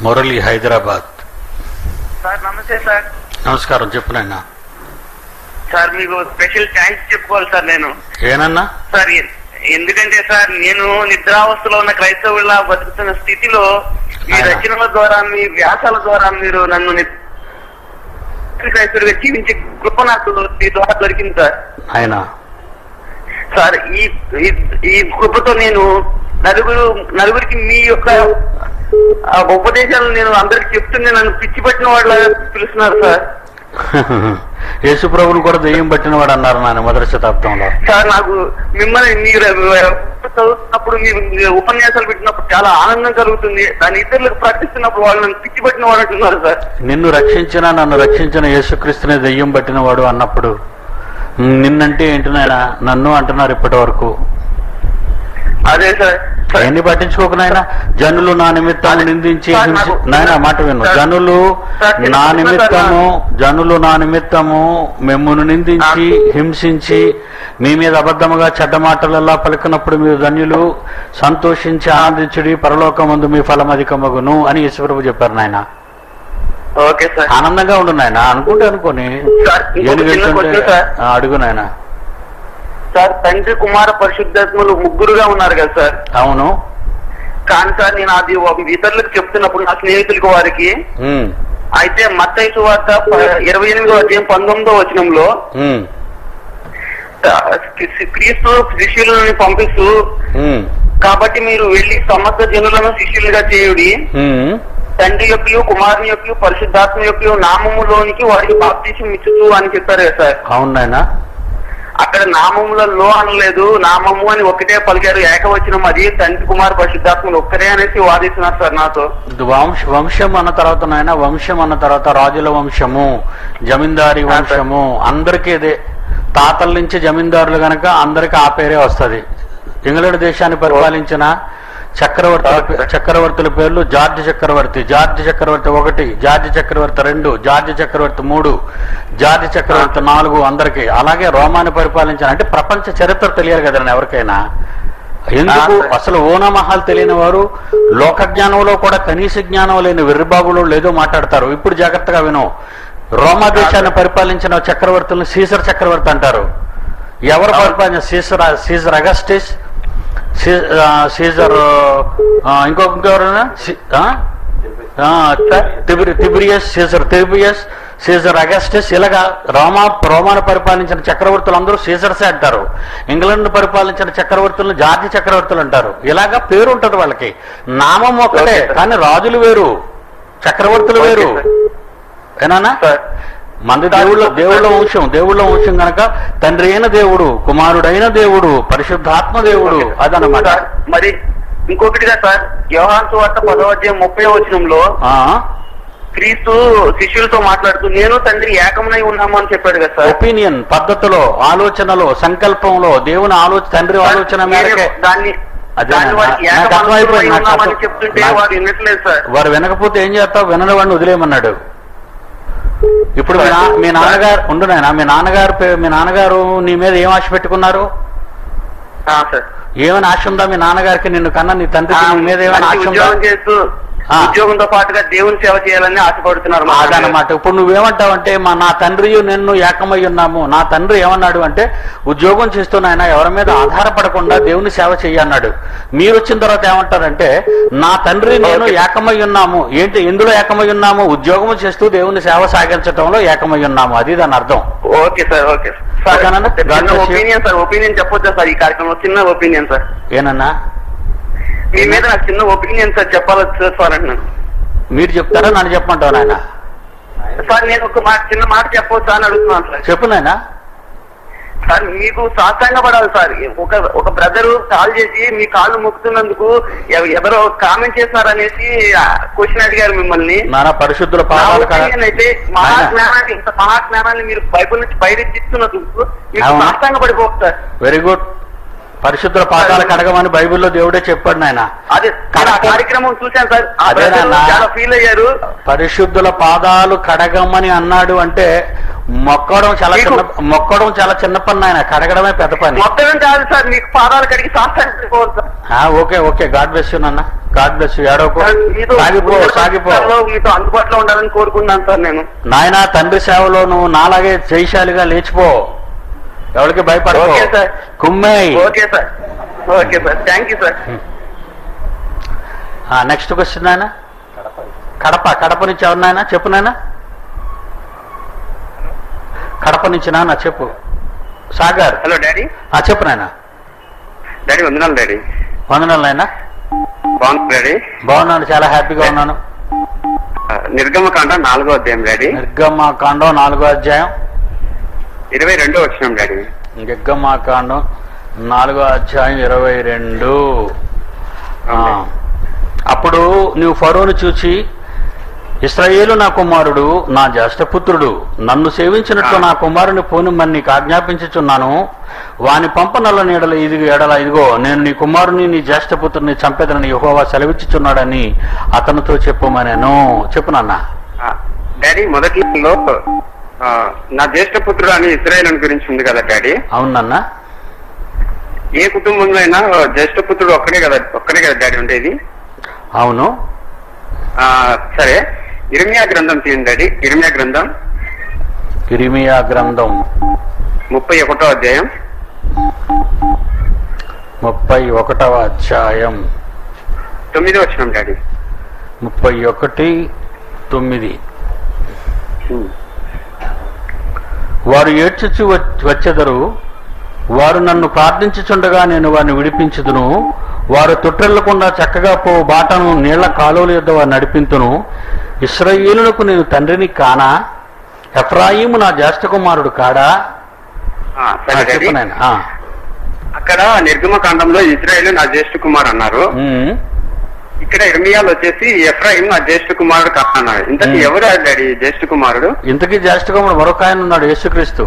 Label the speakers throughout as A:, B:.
A: Murali Hyderabad
B: sir నమస్తే sir
A: నమస్కారం చెప్పు నాయన
B: సార్ మీకు స్పెషల్ థ్యాంక్స్ చెప్పుకోవాలి సార్ నేను
A: ఏనన్నా
B: సార్ ఎ- ఎందుకంటే సార్ నేను నిద్రావస్థలో ఉన్న క్రైస్తవులా బతుకుతున్న స్థితిలో మీ
A: ఆయన.
B: రచనల ద్వారా మీ వ్యాసాల ద్వారా మీరు నన్ను ని- క్రైస్తవుడిగా జీవించే కృప నాకు మీ ద్వారా దొరికింది సార్
A: ఆయన
B: సార్ ఈ ఈ- ఈ కృపతో నేను నలుగురు నలుగురికి మీ యొక్క ఆ ఉపదేశాలు నేను అందరికి చెప్తుంటే నన్ను పిచ్చి పట్టిన వాళ్ళ పిలుస్తున్నారు సార్
A: యేసు ప్రభుని కూడా దెయ్యం పట్టిన వాడు అన్నారు నాన్న మొదటి శతాబ్దంలో
B: సార్ నాకు మిమ్మల్ని మీరు చదువుతున్నప్పుడు మీరు మీరు ఉపన్యాసాలు పెట్టినప్పుడు చాలా ఆనందం కలుగుతుంది దాని ఇతరులకు ప్రకటిస్తున్నప్పుడు వాళ్ళు నన్ను పిచ్చి పట్టిన వాడు అంటున్నారు సార్
A: నిన్ను రక్షించిన నన్ను రక్షించిన యేసుక్రీస్తునే దెయ్యం పట్టిన వాడు అన్నప్పుడు "మ్, నిన్నంటే ఏంటి నాయన నన్ను అంటున్నారు ఇప్పటి వరకు
B: అదే సార్ సార్,
A: ఎన్ని పట్టించుకోకు నాయన జనులు నా నిమిత్తం నిందించి
B: సార్,
A: హింసి
B: నాకు-
A: నాయన మాట విను
B: సార్,
A: జనులు
B: సార్, నేను
A: నా
B: చెప్తున్నా
A: నిమిత్తము
B: సార్,
A: జనులు నా నిమిత్తము మిమ్మును నిందించి హింసించి మీ మీద అబద్ధముగా చెడ్డ మాటలలా పలికినప్పుడు మీరు ధన్యులు సంతోషించి ఆనందించుడి పరలోకమందు మీ ఫలం అధికమగును అని యేసుప్రభు చెప్పారు నాయన
B: ఓకే సార్
A: ఆనందంగా ఉండు నాయన అనుకుంటే అనుకోని
B: సార్, ఇంకొక
A: ఏనుగు
B: చిన్న
A: వెళ్తుంటే-
B: క్వశ్చన్ సార్.
A: ఆ, అడుగు నాయన
B: సార్ తండ్రి కుమార పరిశుద్ధాత్మలు ముగ్గురుగా ఉన్నారు కదా సార్
A: అవును
B: కానీ సార్ నేను అది ఒక ఇతరులకు చెప్తున్నప్పుడు నా స్నేహితులకి వారికి
A: ఉమ్,
B: అయితే మత్తయి సువార్త ప- ఇరవై ఎనిమిదో అధ్యాయం పంతొమ్మిదో వచనంలో
A: ఉమ్,
B: ఆ, క్రీస్తు శిష్యులను పంపిస్తూ
A: ఉమ్,
B: కాబట్టి మీరు వెళ్లి సమస్త జనులను శిష్యులుగా చేయుడి
A: ఉమ్.
B: తండ్రి యొక్క కుమారుని యొక్క పరిశుద్ధాత్మ యొక్క నామములోనికి వారికి బాప్తీసం ఇచ్చుతూ అని చెప్పారు కదా సార్
A: అవును నాయన
B: అక్కడ నామములలో అనలేదు నామము అని ఒకటే పలికారు ఏకవచనం అది తండ్రి కుమార్ పరిశుద్ధాత్మలు ఒక్కరే అనేసి వాదిస్తున్నారు సార్ నాతో
A: వంశ వంశం అన్న తర్వాత నాయన వంశం అన్న తర్వాత రాజుల వంశము జమీందారీ వంశము అందరికీ ఇదే తాతల నుంచి జమీందారులు గనక అందరికి ఆ పేరే వస్తది ఇంగ్లాండ్ దేశాన్ని పరిపాలించిన చక్రవర్తుల పే- చక్రవర్తుల పేర్లు జార్జ్ చక్రవర్తి జార్జ్ చక్రవర్తి ఒకటి జార్జ్ చక్రవర్తి రెండు జార్జ్ చక్రవర్తి మూడు జార్జ్ చక్రవర్తి నాలుగు అందరికి అలాగే రోమాన్ని పరిపాలించిన అంటే ప్రపంచ చరిత్ర తెలియాలి కదండి ఎవరికైనా ఎందుకు
B: ఆ, సరే.
A: అసలు ఓనామహాలు తెలియని వారు లోక జ్ఞానంలో కూడా కనీస జ్ఞానం లేని వెర్రిబాగులు లేదో మాట్లాడతారు ఇప్పుడు జాగ్రత్తగా విను రోమా దేశాన్ని పరిపాలించిన చక్రవర్తులను సీసర్ చక్రవర్తి అంటారు ఎవరు పరిపాలించిన సీసర్ సీజర్ అగస్టిస్ సీ- ఆ, సీజర్ ఆ, ఇంకొక ఇంకెవరైనా సీ- ఆ? ఆ, తిబిరి- Tiberius Caesar Tiberius Caesar Augustus ఇలాగా రోమా రోమాను పరిపాలించిన చక్రవర్తులు అందరూ సీజర్సే అంటారు ఇంగ్లాండ్ పరిపాలించిన చక్రవర్తులను జార్జి చక్రవర్తులు అంటారు ఇలాగా పేరు ఉంటది వాళ్ళకి నామం ఒకటే
B: ఓకే సార్.
A: కానీ రాజులు వేరు చక్రవర్తులు
B: ఓకే
A: వేరు
B: సార్.
A: ఏనానా
B: సార్
A: మంది దేవుళ్ళ దేవుళ్ళ వంశం దేవుళ్ళ వంశం గనక తండ్రి అయిన దేవుడు కుమారుడైన దేవుడు పరిశుద్ధాత్మ దేవుడు
B: ఓకే.
A: అదనమాట
B: సార్, మరి ఇంకొకటిగా సార్ యోహాన్ సువార్త పదవ అధ్యాయం ముప్పై వచనంలో
A: ఆ
B: క్రీస్తు శిష్యులతో మాట్లాడుతూ నేను తండ్రి ఏకమునై ఉన్నాము అని చెప్పాడు కదా సార్
A: ఒపీనియన్ పద్ధతిలో ఆలోచనలో సంకల్పంలో దేవుని ఆలోచన తండ్రి ఆలోచన మేరకే
B: మీరే దాన్ని
A: అదే
B: దాన్ని
A: నా-
B: వారికి
A: నాకు
B: ఏకమనస్కులమై
A: అర్థమైపోయింది, నాకు
B: ఉన్నామని
A: అర్థం-
B: చెప్తుంటే
A: నాకు-
B: వారు వినట్లేదు సార్
A: వారు వినకపోతే ఏం చేస్తావు వినని వాడిని వదిలేయమన్నాడు ఇప్పుడు మీ నా- మీ నాన్నగారు ఉండు నాయన మీ నాన్నగారు పే- మీ నాన్నగారు నీ మీద ఏం ఆశ పెట్టుకున్నారు
B: ఆ, సార్
A: ఏమైనా ఆశ ఉందా మీ నాన్నగారికి నిన్ను కన్నా నీ తండ్రికి నీ మీద ఏమైనా
B: మంచి
A: ఆశ ఉందా
B: ఉద్యోగం చేస్తూ
A: ఆ.
B: ఉద్యోగంతో పాటుగా దేవుని సేవ చేయాలని ఆశపడుతున్నారు మా నాన్నగారు.
A: అదనమాట ఇప్పుడు నువ్వేమంటావంటే మా నా తండ్రి నిన్ను ఏకమై ఉన్నాము నా తండ్రి ఏమన్నాడు అంటే ఉద్యోగం చేస్తున్నాయన ఎవరి మీద ఆధారపడకుండా దేవుని సేవ చెయ్యన్నాడు మీరు వచ్చిన తర్వాత ఏమంటారంటే నా తండ్రి నేను
B: ఓకే.
A: ఏకమై ఉన్నాము ఏంటి ఎందులో ఏకమై ఉన్నాము ఉద్యోగం చేస్తూ దేవుని సేవ సాగించటంలో ఏకమై ఉన్నాము అది దాని అర్థం
B: ఓకే సార్ ఓకే సార్
A: ఓకేనా? God
B: చిన్న
A: bless you.
B: Opinion sir opinion చెప్పొచ్చా సార్ ఈ కార్యక్రమంలో చిన్న ఒపీనియన్ సార్
A: ఏనన్నా
B: మీ మీద నాకు చిన్న ఒపీనియన్ సార్ చెప్పాలి సార్ అంటున్నాను
A: మీరు చెప్తారా నన్ను చెప్పమంటావు నాయన
B: సార్ నేను ఒక మాట చిన్న మాట చెప్పొచ్చా అని అడుగుతున్నాను సార్
A: చెప్పు నాయన
B: సార్ మీకు సాష్టాంగ పడాలి సార్ ఒక ఒక బ్రదరు కాల్ చేసి మీ కాళ్ళు మొక్కుతున్నందుకు ఎవ- ఎవరో కామెంట్ చేస్తున్నారనేసి క్వశ్చన్ అడిగారు మిమ్మల్ని
A: నాన్న పరిశుద్ధుల
B: నా
A: పాదాలు కా-
B: ఒపీనియన్ అయితే మహాజ్ఞానాన్ని ఇంత మహాజ్ఞానాన్ని మీరు బైబుల్ నుంచి బయట ఇస్తున్నందుకు మీకు
A: అవునా?
B: సాష్టాంగ పడిపోవచ్చు సార్
A: వెరీ గుడ్ పరిశుద్ధుల పాదాలు కడగమని బైబిల్లో దేవుడే చెప్పాడు నాయన
B: అదే నేను ఆ కార్యక్రమం చూశాను సార్ ఆ
A: అదేనా
B: బ్రదరు
A: నా-
B: చాలా ఫీల్ అయ్యారు
A: పరిశుద్ధుల పాదాలు కడగమని అన్నాడు అంటే మొక్కడం చాలా
B: మీకు-
A: చిన్న మొక్కడం చాలా చిన్న పని ఆయన కడగడమే పెద్ద పని
B: మొత్తం కాదు సార్ మీకు పాదాలు కడిగి సాష్టాంగ పడిపోవచ్చు సార్
A: ఆ, ఓకే ఓకే గాడ్ బెస్ నాన్న గాడ్ బ్లెస్ ఏడవకు
B: సార్, మీతో
A: సాగిపో
B: ముందు
A: సాగిపో
B: సంవత్సరాల్లో మీతో అందుబాటులో ఉండాలని కోరుకున్నాను సార్ నేను
A: నాయన తండ్రి సేవలో నువ్వు నాలాగే జైశాలిగా లేచిపో ఎవరికి భయపడకో
B: ఓకే సార్.
A: కుమ్మేయ్
B: okay sir okay sir thank you sir
A: next question నాయన కడప కడప నుంచి ఎవరు నాయన చెప్పు నాయన కడప నుంచి నాన్న చెప్పు సాగర్
B: హలో డాడీ
A: ఆ చెప్పు నాయన
B: డాడీ వందనాలు డాడీ
A: వందనాలు నాయన
B: బాగుంది డాడీ
A: బాగున్నాను చాలా హ్యాపీగా ఉన్నాను
B: ఆ, నిర్గమకాండ నాలుగో అధ్యాయం డాడీ
A: నిర్గమ కాండం నాలుగో అధ్యాయం
B: ఇరవై రెండో వచ్చినాం డాడీ
A: నిర్గమ కాండం నాలుగో అధ్యాయం ఇరవై రెండు ఆ, అప్పుడు నీవు ఫరోను చూచి ఇస్రాయేలు నా కుమారుడు నా జ్యేష్ఠపుత్రుడు నన్ను సేవించినట్లు నా కుమారుని పోనిమ్మని నీకు ఆజ్ఞాపించుచున్నాను వాని పంపనల్ల నీడల ఇదిగో ఎడల ఇదిగో నేను నీ కుమారుని నీ జ్యేష్ఠపుత్రుని చంపేదనని యెహోవా సెలవిచ్చుచున్నాడని అతనితో చెప్పుమనేను చెప్పు నాన్న
B: ఆ, డాడీ మొదటిలో ఆ, నా జ్యేష్ఠ పుత్రుడు అని ఇస్రాయేల్ గురించి ఉంది కదా డాడీ
A: అవునన్న
B: ఏ కుటుంబంలో అయినా జ్యేష్ఠ పుత్రుడు ఒక్కడే కదా ఒక్కడే కదా డాడీ ఉండేది
A: అవును
B: ఆ, సరే ఇర్మియా గ్రంథం తీయండి డాడీ ఇర్మియా గ్రంథం
A: కిరిమియా గ్రంథం
B: ముప్పై ఒకటో అధ్యాయం
A: ముప్పై ఒకటవ అధ్యాయం
B: తొమ్మిదో వచ్చినాం డాడీ
A: ముప్పై ఒకటి తొమ్మిది వారు ఏడ్చుచు వచ్- వచ్చెదరు వారు నన్ను ప్రార్థించుచుండగా నేను వారిని విడిపించుదును వారు తొట్టెళ్లకుండా చక్కగా పో బాటను నీళ్ల కాలువల యొద్ద వారు నడిపింతును ఇస్రాయేలులకు నేను తండ్రిని కానా ఎఫ్రాయిము నా జ్యేష్ఠ కుమారుడు కాడా
B: ఆ,
A: ఆ,
B: సరే డాడీ
A: చెప్పు నాయన. ఆ.
B: అక్కడ నిర్గమ కాండంలో ఇజ్రాయేల్ నా జ్యేష్ఠ కుమార్ అన్నారు
A: ఉమ్.
B: ఇక్కడ ఇర్మియాలు వచ్చేసి ఎఫ్రాయిం నా జ్యేష్ఠ కుమారుడు కాదన్నారు ఇంతకీ
A: Hmm.
B: ఎవరు ఆ డాడీ జ్యేష్ఠ కుమారుడు
A: ఇంతకీ జ్యేష్ఠ కుమారుడు మరొక ఆయన ఉన్నాడు యేసుక్రీస్తు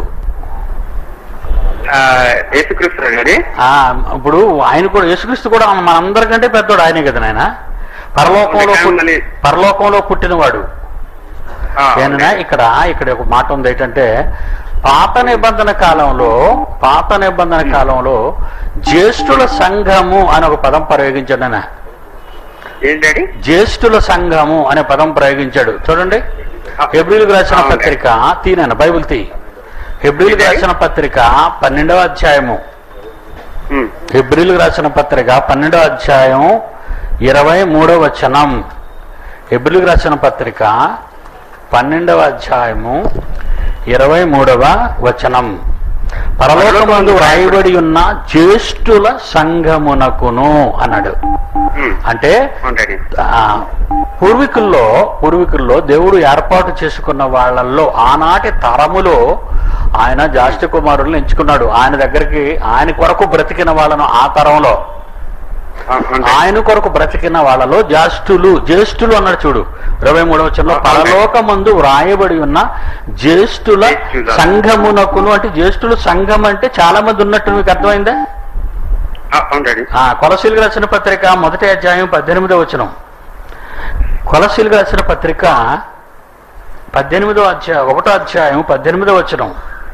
B: ఆ, యేసుక్రీస్తు డాడీ
A: ఆ ఇప్పుడు ఆయన కూడా యేసుక్రీస్తు కూడా మనందరికంటే పెద్దోడు ఆయనే కదా నాయన పరలోకంలో
B: అవును,
A: పుట్-
B: మళ్ళీ-
A: పరలోకంలో పుట్టినవాడు
B: ఆ,
A: ఏనన్నా ఇక్కడ ఇక్కడ ఒక మాట ఉంది ఏంటంటే పాత నిబంధన కాలంలో పాత నిబంధన కాలంలో జ్యేష్ఠుల సంఘము అని ఒక పదం ప్రయోగించాడు ఆయన
B: ఏం డాడీ
A: జ్యేష్ఠుల సంఘము అనే పదం ప్రయోగించాడు చూడండి హెబ్రిల్కి రాసిన
B: అవును.
A: పత్రిక తీనాను బైబిల్ తీ హెబ్రిల్కి రాసిన పత్రిక పన్నెండవ అధ్యాయము
B: ఉమ్,
A: హెబ్రిల్కి రాసిన పత్రిక పన్నెండవ అధ్యాయం ఇరవై మూడవ వచనం హెబ్రిల్కి రాసిన పత్రిక పన్నెండవ అధ్యాయము ఇరవై మూడవ వచనం పరలోకమందు వ్రాయబడి ఉన్న జ్యేష్ఠుల సంఘమునకును అన్నాడు
B: ఉమ్,
A: అంటే
B: అవును డాడీ
A: ఆ, పూర్వీకుల్లో పూర్వీకుల్లో దేవుడు ఏర్పాటు చేసుకున్న వాళ్ళల్లో ఆనాటి తరములో ఆయన జాస్తి కుమారులను ఎంచుకున్నాడు ఆయన దగ్గరికి ఆయన కొరకు బ్రతికిన వాళ్ళను ఆ తరంలో
B: అవును డాడీ.
A: ఆయన కొరకు బ్రతికిన వాళ్ళలో జ్యేష్ఠులు జ్యేష్ఠులు అన్నాడు చూడు ఇరవై మూడవ వచనంలో పరలోకమందు వ్రాయబడి ఉన్న జ్యేష్ఠుల
B: జ్యేష్ఠుల.
A: సంఘమునకును అంటే జ్యేష్ఠులు సంఘం అంటే చాలా మంది ఉన్నట్టు మీకు అర్థమైందా
B: ఆ, అవును డాడీ
A: ఆ కొలసీలుగా రాసిన పత్రిక మొదటి అధ్యాయం పద్దెనిమిదో వచనం కొలసీలుగా రాసిన పత్రిక పద్దెనిమిదో అధ్యాయం ఒకటో అధ్యాయం పద్దెనిమిదో వచనం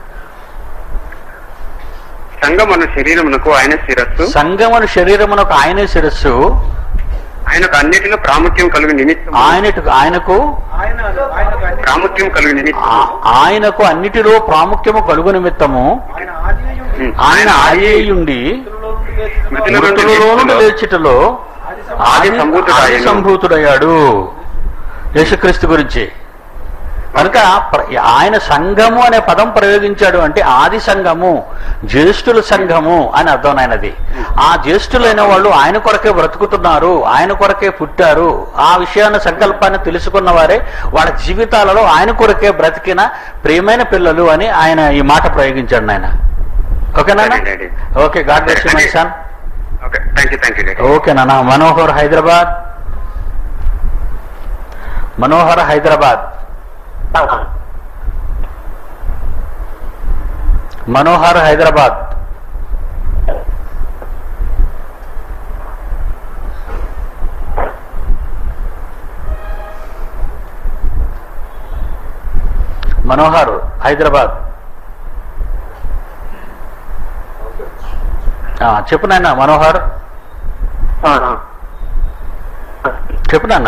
B: సంఘమను శరీరమునకు ఆయన శిరస్సు
A: సంగమను శరీరమునకు ఆయనే శిరస్సు
B: ఆయనకు అన్నిటిలో ప్రాముఖ్యం కలుగు నిమిత్తం
A: ఆయనకు ఆయనకు
B: ప్రాముఖ్యం కలుగు నిమిత్తం
A: ఆ- ఆయనకు అన్నిటిలో ప్రాముఖ్యము కలుగు నిమిత్తము
B: ఉమ్,
A: ఆయన ఆయేయుండి
B: మృతుల నుండి
A: మృతులలో నుండి
B: లేచుటలో
A: లేచుటలో
B: ఆది
A: ఆది
B: సంభూతుడాయను.
A: ఆది సంభూతుడయ్యాడు యేసుక్రీస్తు గురించి కనుక ప్ర- ఆయన సంఘము అనే పదం ప్రయోగించాడు అంటే ఆది సంఘము జ్యేష్ఠుల సంఘము అని అర్థం ఆయనది ఆ జ్యేష్ఠులైన వాళ్ళు ఆయన కొరకే బ్రతుకుతున్నారు ఆయన కొరకే పుట్టారు ఆ విషయాన్ని సంకల్పాన్ని తెలుసుకున్న వారే వాళ్ళ జీవితాలలో ఆయన కొరకే బ్రతికిన ప్రియమైన పిల్లలు అని ఆయన ఈ మాట ప్రయోగించాడు ఆయన ఓకేనా
B: సరే, daddy.
A: Okay God bless you my son
B: okay thank you thank you daddy
A: okay నాన్న మనోహర్ హైదరాబాద్ మనోహర్ హైదరాబాద్ మనోహర్ హైదరాబాద్ మనోహర్ హైదరాబాద్ ఆ, చెప్పు నాయన మనోహర్ చెప్పు నాన్న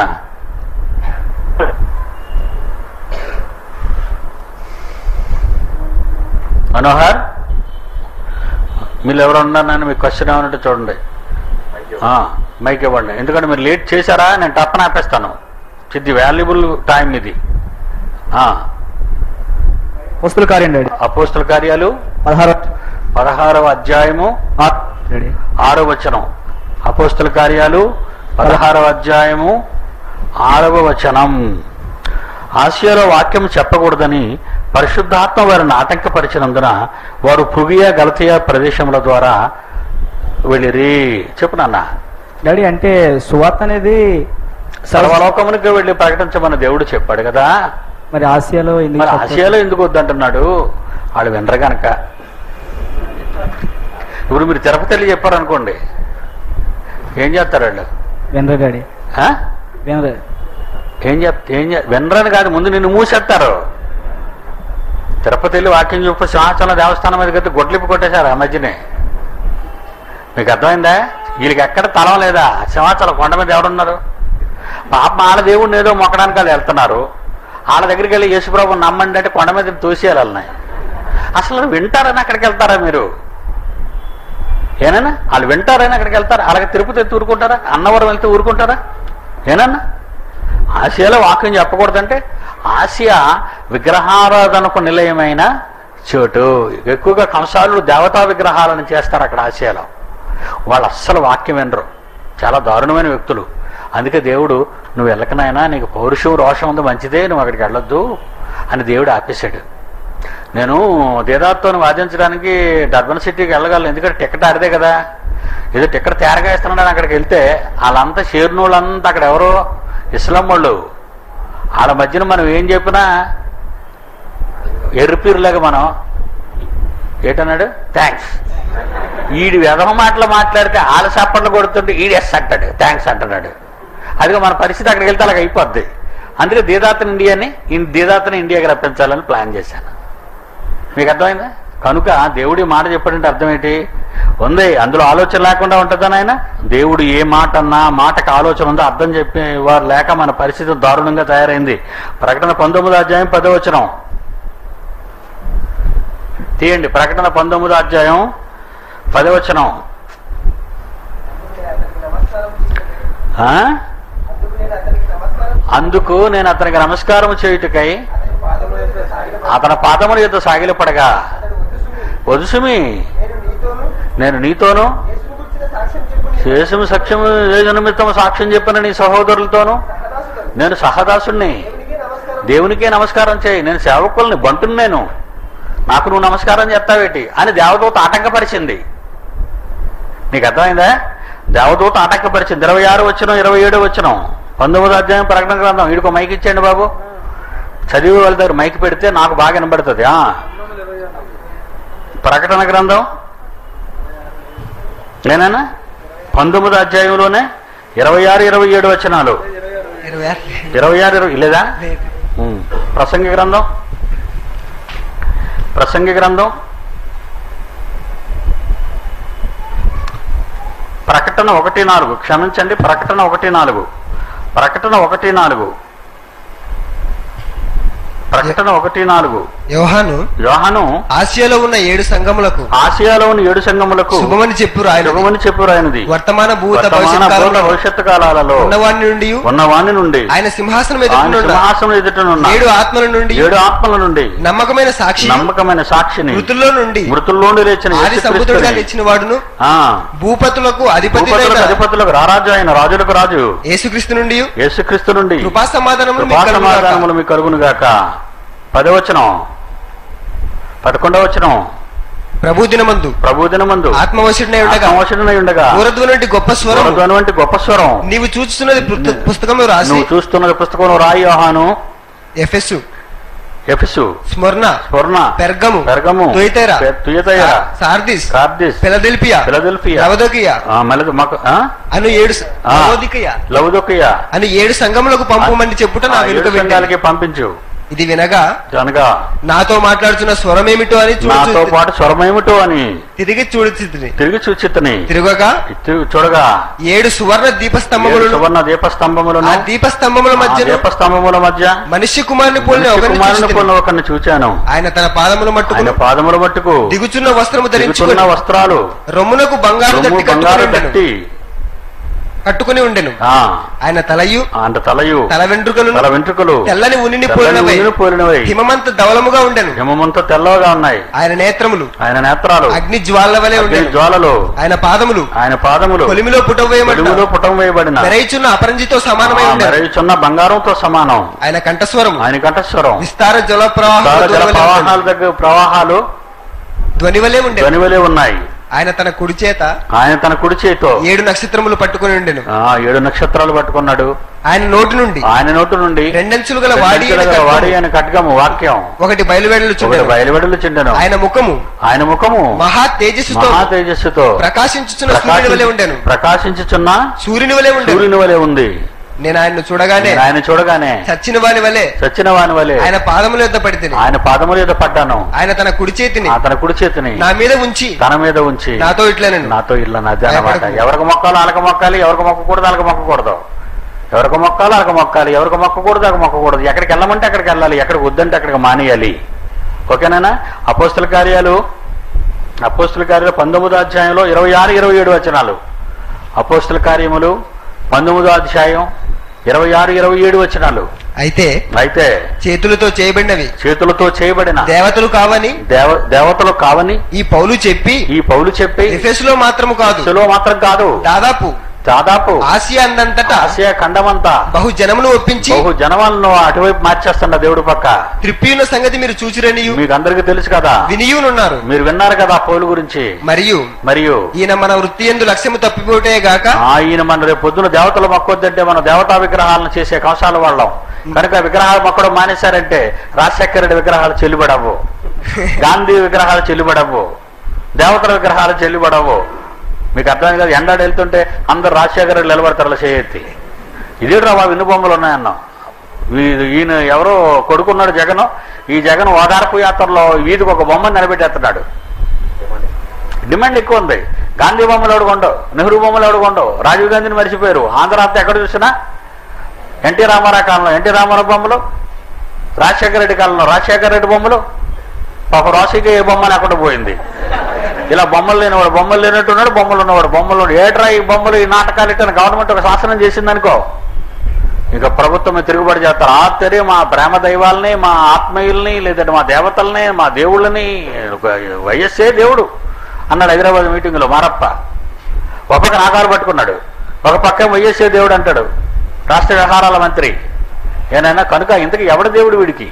A: మనోహర్ మీరు ఎవరు ఉన్నారు నాన్న మీకు క్వశ్చన్ ఏమన్నట్టు చూడండి ఆ, మైక్ ఇవ్వండి ఎందుకంటే మీరు లేట్ చేశారా నేను టప్పన ఆపేస్తాను ఇది వాల్యుబుల్ టైం ఇది ఆ,
C: వస్తువుల కార్యం డాడీ
A: అపోస్తుల కార్యాలు
C: పదహారు
A: పదహారవ అధ్యాయము
C: ఆరు డాడీ
A: ఆరో వచనం అపోస్తుల కార్యాలు పదహారవ అధ్యాయము ఆరవ వచనం ఆసియాలో వాక్యం చెప్పకూడదని పరిశుద్ధాత్మ వారిని ఆటంకపరిచినందున వారు పుగియా గలతియా ప్రదేశముల ద్వారా వెళ్ళిరి చెప్పు నాన్న
C: డాడీ అంటే సువార్త అనేది
A: సర్వలోకమునికి వెళ్ళి ప్రకటించమని దేవుడు చెప్పాడు కదా
C: మరి ఆసియాలో ఎందుకు
A: మరి
C: చెప్పలేదు?
A: ఆసియాలో ఎందుకు వద్దంటున్నాడు వాళ్ళు వినరు గనక ఇప్పుడు మీరు తిరుపతి వెళ్ళి చెప్పారనుకోండి ఏం చేస్తారు వాళ్ళు
C: వినరు డాడీ
A: ఆ?
C: వినరు
A: ఏం చెప్ ఏం చెప్ వినరని కాదు ముందు నిన్ను మూసేస్తారు తిరుపతి వెళ్ళి వాక్యం చెప్పి సింహాచలం దేవస్థానం మీద కట్టి గొడ్లిప్పి కొట్టేశారు ఆ మధ్యనే మీకు అర్థమైందా వీళ్ళకి ఎక్కడ తలం లేదా సింహాచలం కొండ మీద ఎవరున్నారు పాప వాళ్ళ దేవుడిని ఏదో మొక్కడానికి వాళ్ళు వెళ్తున్నారు వాళ్ళ దగ్గరికి వెళ్ళి యేసుప్రభు నమ్మండి అంటే కొండ మీద తోసేయాలి వాళ్ళని అసలు వింటారని అక్కడికి వెళ్తారా మీరు ఏనన్నా వాళ్ళు వింటారని అక్కడికి వెళ్తారా అలాగే తిరుపతి ఎత్తి ఊరుకుంటారా అన్నవరం వెళ్తే ఊరుకుంటారా ఏనన్నా ఆసియాలో వాక్యం చెప్పకూడదంటే ఆసియా విగ్రహారాధనకు నిలయమైన చోటు ఎక్కువగా కంసాలు దేవతా విగ్రహాలను చేస్తారు అక్కడ ఆసియాలో వాళ్ళు అస్సలు వాక్యం వినరు చాలా దారుణమైన వ్యక్తులు అందుకే దేవుడు నువ్వు వెళ్ళకనైనా నీకు పౌరుషం రోషం ఉంది మంచిదే నువ్వు అక్కడికి వెళ్ళొద్దు అని దేవుడు ఆపేశాడు నేను దేదాత్తో వాదించడానికి డర్బన్ సిటీకి వెళ్ళగలను ఎందుకంటే టికెట్ ఆడిదే కదా ఏదో టికెట్ తేరగా ఇస్తున్నాడని అక్కడికి వెళ్తే వాళ్ళంతా షేర్నోళ్ళంతా అక్కడ ఎవరో ఇస్లాం వాళ్ళు వాళ్ళ మధ్యన మనం ఏం చెప్పినా ఎర్రిపీరులాగా మనం ఏంటన్నాడు థ్యాంక్స్ ఈడి వెధమ మాటలు మాట్లాడితే ఆల చప్పట్లు కొడుతుంటే ఈడు ఎస్ అంటాడు థ్యాంక్స్ అంటున్నాడు అదిగో మన పరిస్థితి అక్కడికి వెళ్తే అలాగ అయిపోద్ది అందుకే దీదాతన్ ఇండియాని ఇన్ దీదాతని ఇండియాకి రప్పించాలని ప్లాన్ చేశాను మీకు అర్థమైందా కనుక దేవుడి మాట చెప్పాడంటే అర్థం ఏంటి ఉంది అందులో ఆలోచన లేకుండా ఉంటుందని ఆయన దేవుడు ఏ మాట అన్నా మాటకు ఆలోచన ఉందో అర్థం చెప్పి వారు లేక మన పరిస్థితి దారుణంగా తయారైంది ప్రకటన పంతొమ్మిది అధ్యాయం పదవచనం తీయండి ప్రకటన పంతొమ్మిది అధ్యాయం పదవచనం ఆ? అందుకు నేను అతనికి నమస్కారం చేయుటకై అతని పాదముల యొక్క సాగిలపడగా వదుసుమి నేను నీతోను శేషము సఖ్యము ఏ నిమిత్తం సాక్ష్యం చెప్పిన నీ సహోదరులతోను నేను సహదాసుణ్ణి దేవునికే నమస్కారం చేయి నేను సేవకుల్ని బంటుని నేను నాకు నువ్వు నమస్కారం చేస్తావేటి అని దేవదూత ఆటంకపరిచింది నీకు అర్థమైందా దేవదూత ఆటంకపరిచింది ఇరవై ఆరు వచ్చిన ఇరవై ఏడు వచ్చిన పంతొమ్మిది అధ్యాయం ప్రకటన గ్రంథం వీడికి మైక్ ఇచ్చేయండి బాబు చదివి వాళ్ళ దగ్గర మైక్ పెడితే నాకు బాగా వినబడుతుంది ఆ. ప్రకటన గ్రంథం నేనా పంతొమ్మిది అధ్యాయంలోనే ఇరవై ఆరు ఇరవై ఏడు వచనాలు
D: ఇరవై ఆరు
A: ఇరవై ఆరు ఇరవై లేదా
D: లేదు.
A: ఉమ్. ప్రసంగి గ్రంథం ప్రసంగి గ్రంథం ప్రకటన ఒకటి నాలుగు క్షమించండి ప్రకటన ఒకటి నాలుగు ప్రకటన ఒకటి నాలుగు ప్రకటన ఒకటి నాలుగు
D: యోహాను
A: యోహాను
D: ఆసియాలో ఉన్న ఏడు సంఘములకు
A: ఆసియాలోని ఏడు సంఘములకు
D: శుభమని చెప్పు రాయలు
A: శుభమని చెప్పు రాయనది
D: వర్తమాన భూత
A: వర్తమాన
D: భవిష్యత్
A: భూత
D: కాలంలో
A: భవిష్యత్తు కాలాలలో
D: ఉన్నవాని నుండి
A: ఉన్న వాణి నుండి
D: ఆయన సింహాసనం
A: ఆయన
D: ఎదుర్కొన్న
A: సింహాసనం ఎదుటనున్న
D: ఏడు ఆత్మల నుండి
A: ఏడు ఆత్మల నుండి
D: నమ్మకమైన సాక్షి
A: నమ్మకమైన సాక్షిని
D: మృతుల్లో నుండి
A: మృతుల్లోండి లేచిన
D: ఆది
A: యేసుక్రీస్తుని,
D: సముద్రుడిగా లేచిన వాడును
A: ఆ,
D: భూపతులకు అధిపతి
A: భూపతులకు అధిపతులకు రారాజు ఆయన రాజులకు రాజు
D: యేసుక్రీస్తు నుండి
A: యేసుక్రీస్తు నుండి
D: కృపా సమాధానములు మీకు
A: కృపా
D: కలుగును గాక.
A: సమాధానములు మీకు కలుగును గాక పదవచనం పదకొండవ వచనం
D: ప్రభు దినమందు
A: ప్రభు దినమందు
D: ఆత్మవశుడినై ఉండగా
A: ఆత్మవశుడనై ఉండగా
D: దూరద్దు నుండి గొప్ప స్వరం
A: దూరధ్వని వంటి గొప్ప స్వరం
D: నీవు చూస్తున్నది పుస్త- పుస్తకంలో రాసి
A: నువ్వు చూస్తున్న పుస్తకం రాయి యోహాను
D: ఎఫెస్సు
A: ఎఫిసు
D: స్మరణ
A: స్వర్ణ
D: పెర్గము
A: పెర్గము
D: తుయతైర
A: పె- తుయతైర
D: సార్దిస్
A: కార్దిస్
D: ఫిలదెల్పియా
A: ఫిలదెల్ఫియా
D: లవదోకియా
A: ఆ, మెలదు మాకు ఆ?
D: అను ఏడు స-
A: ఆ.
D: లవోదికయ
A: లవదొకయ
D: అని ఏడు సంఘములకు పంపమని చెప్పుట నా
A: ఆ,
D: వెనుక
A: ఏడు సంఘాలకి పంపించు
D: ఇది వినగా
A: అనగా
D: నాతో మాట్లాడుతున్న స్వరమేమిటో అని
A: నాతో
D: చూడు
A: పాటు స్వరమేమిటో అని
D: తిరిగి చూడుచితిని
A: తిరిగి చూచితని
D: తిరగగా
A: చూడగా
D: ఏడు సువర్ణ
A: ఏడు
D: దీపస్తంభములను
A: సువర్ణ దీపస్తంభములను
D: ఆ దీపస్తంభముల
A: ఆ
D: మధ్య
A: దీపస్తంభముల మధ్య
D: మనిషి కుమారుని పోలిన
A: మనిషి
D: ఒకరిని
A: కుమారుని
D: చూచితిని.
A: పోలిన ఒకరిని చూచాను
D: ఆయన తన పాదములు
A: ఆయన
D: మట్టుకు
A: పాదముల మట్టుకు
D: దిగుచున్న వస్త్రము
A: దిగుతున్న
D: ధరించుకుని
A: వస్త్రాలు
D: రొమ్మునకు బంగారు
A: రొమ్ము
D: దట్టి
A: బంగారు
D: కట్టుకుని ఉండెను.
A: తట్టి
D: కట్టుకుని ఉండెను
A: ఆ,
D: ఆయన తలయు
A: అంత తలయు
D: తల వెంట్రుకలు
A: తల వెంట్రుకలు
D: తెల్లని ఉనిని
A: తెల్లని
D: పోలినవై
A: ఉనిని పోలినవై
D: హిమమంత ధవలముగా ఉండెను
A: హిమమంతా తెల్లగా ఉన్నాయి
D: ఆయన నేత్రములు
A: ఆయన నేత్రాలు
D: అగ్ని జ్వాల వలె
A: అగ్ని
D: ఉండెను
A: జ్వాలలు
D: ఆయన పాదములు
A: ఆయన పాదములు
D: కొలిమిలో పుటవేయబడిన
A: వెలుగులో పుటం వేయబడిన
D: మెరైచున్న అపరంజితో సమానమై
A: ఆ,
D: ఉండెను
A: మెరయుచున్న బంగారంతో సమానం
D: ఆయన కంఠస్వరం
A: ఆయన కంఠస్వరం
D: విస్తార జల
A: చాలా జల
D: ప్రవాహం
A: ప్రవాహాల దగ్గర ప్రవాహాలు
D: ధ్వని వలె ఉండెను
A: ధ్వనివలే ఉన్నాయి
D: ఆయన తన కుడి చేత
A: ఆయన తన కుడి చేతితో
D: ఏడు నక్షత్రములు పట్టుకుని ఉండెను
A: ఆ, ఏడు నక్షత్రాలు పట్టుకున్నాడు
D: ఆయన నోటి నుండి
A: ఆయన నోటు నుండి
D: రెండంచులు గల వాడి అయిన
A: రెండంచెలుగా వాడి
D: ఖడ్గము
A: అని ఖడ్గము వాక్యం
D: ఒకటి బయలువెడలు
A: ఒకటి
D: చూడెను
A: బయలువెడలు చెండెను
D: ఆయన ముఖము
A: ఆయన ముఖము
D: మహా తేజస్సుతో
A: మహా తేజస్సుతో
D: ప్రకాశించుచున్న సూర్యుని వలె ఉండెను
A: ప్రకాశించుచున్న
D: సూర్యుని వలె ఉండెను
A: సూర్యుని వలె ఉంది
D: నేను ఆయన్ను చూడగానే
A: నేను ఆయన చూడగానే
D: చచ్చిన వాని వలె
A: చచ్చిన వాని వలె
D: ఆయన పాదముల యొద్ద పడితేని
A: ఆయన పాదముల మీద పడ్డాను
D: ఆయన తన కుడి చేతిని
A: ఆ తన కుడి చేతిని
D: నా మీద ఉంచి
A: తన మీద ఉంచి
D: నాతో ఇట్లనను
A: నాతో ఇల్లు నాది అన్నమాట
D: భయపడకు.
A: ఎవరికి మొక్కాలో అలక మొక్కాలి ఎవరికి మొక్కకూడదు అలక మొక్కకూడదు ఎవరికి మొక్కాలో అలక మొక్కాలి ఎవరికి మొక్కకూడదు అలక మొక్కకూడదు ఎక్కడికి వెళ్ళమంటే అక్కడికి వెళ్ళాలి ఎక్కడికి వద్దంటే అక్కడికి మానేయాలి ఓకేనా అపోస్తుల కార్యాలు అపోస్తుల కార్యాలు పంతొమ్మిదో అధ్యాయంలో ఇరవై ఆరు ఇరవై ఏడు వచనాలు అపోస్తుల కార్యములు పంతొమ్మిదో అధ్యాయం ఇరవై ఆరు ఇరవై ఏడు వచనాలు
D: అయితే
A: అయితే
D: చేతులతో చేయబడినవి
A: చేతులతో చేయబడిన
D: దేవతలు కావని
A: దేవ దేవతలు కావని
D: ఈ పౌలు చెప్పి
A: ఈ పౌలు చెప్పి
D: ఎఫెసులో మాత్రము కాదు
A: సులువ మాత్రం కాదు
D: దాదాపు
A: దాదాపు
D: ఆసియా అందంతటా
A: ఆసియా ఖండమంతా
D: బహు జనమును ఒప్పించి
A: బహు జనవాలను అటువైపు మార్చేస్తున్న దేవుడి పక్క
D: త్రిప్పియున్న సంగతి మీరు చూచిరనియు
A: మీకు అందరికీ తెలుసు కదా
D: వినియునున్నారు
A: మీరు విన్నారు కదా ఆ పౌలు గురించి
D: మరియు
A: మరియు
D: ఈయన మన వృత్తి ఎందు లక్ష్యము తప్పిపోటే గాక
A: ఆయన మన రేపు పొద్దున దేవతలు మొక్కొద్దంటే మన దేవతా విగ్రహాలను చేసే కవశాల వాళ్ళం కనుక విగ్రహాలు మొక్కడం మానేశారంటే రాజశేఖర రెడ్డి విగ్రహాలు చెల్లుబడవు గాంధీ విగ్రహాలు చెల్లుబడవు దేవతల విగ్రహాలు చెల్లుబడవు మీకు అర్థమైంది కదా ఎండాడు వెళ్తుంటే అందరు రాజశేఖర రెడ్డి నిలబడతారు అలా చేయెత్తి ఇదే రా బాబు ఇన్ని బొమ్మలు ఉన్నాయన్నాం వీ- ఈయన ఎవరో కొడుకున్నాడు జగన్ ఈ జగన్ ఓదార్పు యాత్రలో వీధికి ఒక బొమ్మను నిలబెట్టేస్తున్నాడు డిమాండ్ ఎక్కువ ఉంది గాంధీ బొమ్మలు ఎవడుకోండవు నెహ్రూ బొమ్మలు ఎవడుకోండవు రాజీవ్ గాంధీని మర్చిపోయారు ఆంధ్ర అంతా ఎక్కడ చూసినా ఎన్టీ రామారావు కాలంలో ఎన్టీ రామారావు బొమ్మలు రాజశేఖర రెడ్డి కాలంలో రాజశేఖర రెడ్డి బొమ్మలు పాప రాశికి ఏ బొమ్మ లేకుండా పోయింది ఇలా బొమ్మలు లేనివాడు బొమ్మలు లేనట్టున్నాడు బొమ్మలు ఉన్నవాడు బొమ్మలు ఉన్నాడు. ఏట్రా ఈ బొమ్మలు ఈ నాటకాలు ఇట్లా గవర్నమెంట్ ఒక శాసనం చేసిందనుకో ఇక ప్రభుత్వం మీద తిరుగుబడి చేస్తారు ఆ తెరి మా ప్రేమ దైవాల్ని మా ఆత్మీయుల్ని లేదంటే మా దేవతల్ని మా దేవుళ్ళని ఒక వైఎస్ఏ దేవుడు అన్నాడు హైదరాబాద్ మీటింగ్లో మారప్ప ఒక పక్క నాగారు పట్టుకున్నాడు ఒక పక్క వైఎస్ఏ దేవుడు అంటాడు రాష్ట్ర వ్యవహారాల మంత్రి ఏనైనా కనుక ఇంతకు ఎవడు దేవుడు వీడికి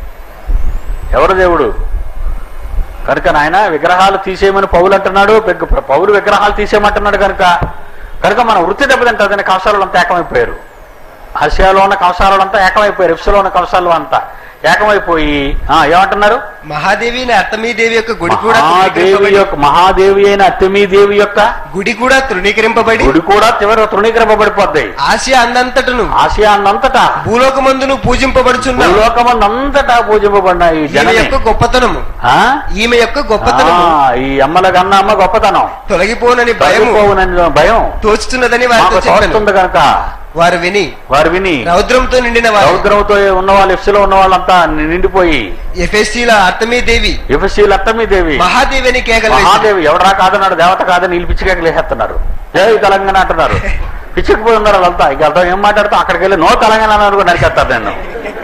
A: ఎవరు దేవుడు కనుక నాయన విగ్రహాలు తీసేయమని పౌలు అంటున్నాడు పెగ్గ- పౌలు విగ్రహాలు తీసేయమంటున్నాడు కనుక కనుక మన వృత్తి దెబ్బతింటుందని కవసాలు అంతా ఏకమైపోయారు ఆసియాలో ఉన్న కవసాలంతా ఏకమైపోయారు ఎఫ్స్లో ఉన్న కవసాలు అంతా ఏకమైపోయి ఆ ఏమంటున్నారు
D: మహాదేవి అయిన అర్థమీదేవి యొక్క గుడి కూడా
A: మహాదేవి
D: తృణీకరింపబడి-
A: యొక్క మహాదేవి అయిన అత్తమీదేవి యొక్క
D: గుడి కూడా తృణీకరింపబడి
A: గుడి కూడా చివరి తృణీకరింపబడిపోద్ది
D: ఆసియా అందంతటను
A: ఆసియా అన్నంతటా
D: భూలోకమందును పూజింపబడుచున్న
A: భూలోకమందంతటా పూజింపబడిన ఈ
D: ఈమె
A: జనమే
D: యొక్క గొప్పతనము
A: ఆ?
D: ఈమె యొక్క గొప్పతనము
A: ఆ, ఈ అమ్మల కన్నా అమ్మ గొప్పతనం
D: తొలగిపోనని భయము
A: భయము భయం
D: తోచుతున్నదని వారితో
A: మాకు
D: చెప్పాను
A: తోస్తుంది కనుక
D: వారు విని
A: వారు విని
D: రౌద్రంతో నిండిన వారు
A: రౌద్రంతో ఉన్న వాళ్ళు ఎఫ్సీలో ఉన్న వాళ్ళంతా నిండిపోయి
D: ఎఫ్ఎస్సీల అర్థమీదేవి
A: ఎఫ్సీ లత్తమీదేవి
D: మహాదేవి అని కేకలు వేసి,
A: మహాదేవి ఎవడరా కాదన్నాడు దేవత కాదని వీళ్ళు పిచ్చికేకలు వేసేస్తున్నారు జై తెలంగాణ అంటున్నారు పిచ్చికిపోయి ఉన్నారు వాళ్ళంతా ఇక అర్థం ఏం మాట్లాడుతూ అక్కడికి వెళ్ళి నో తెలంగాణ అని కూడా నరికేస్తారు నేను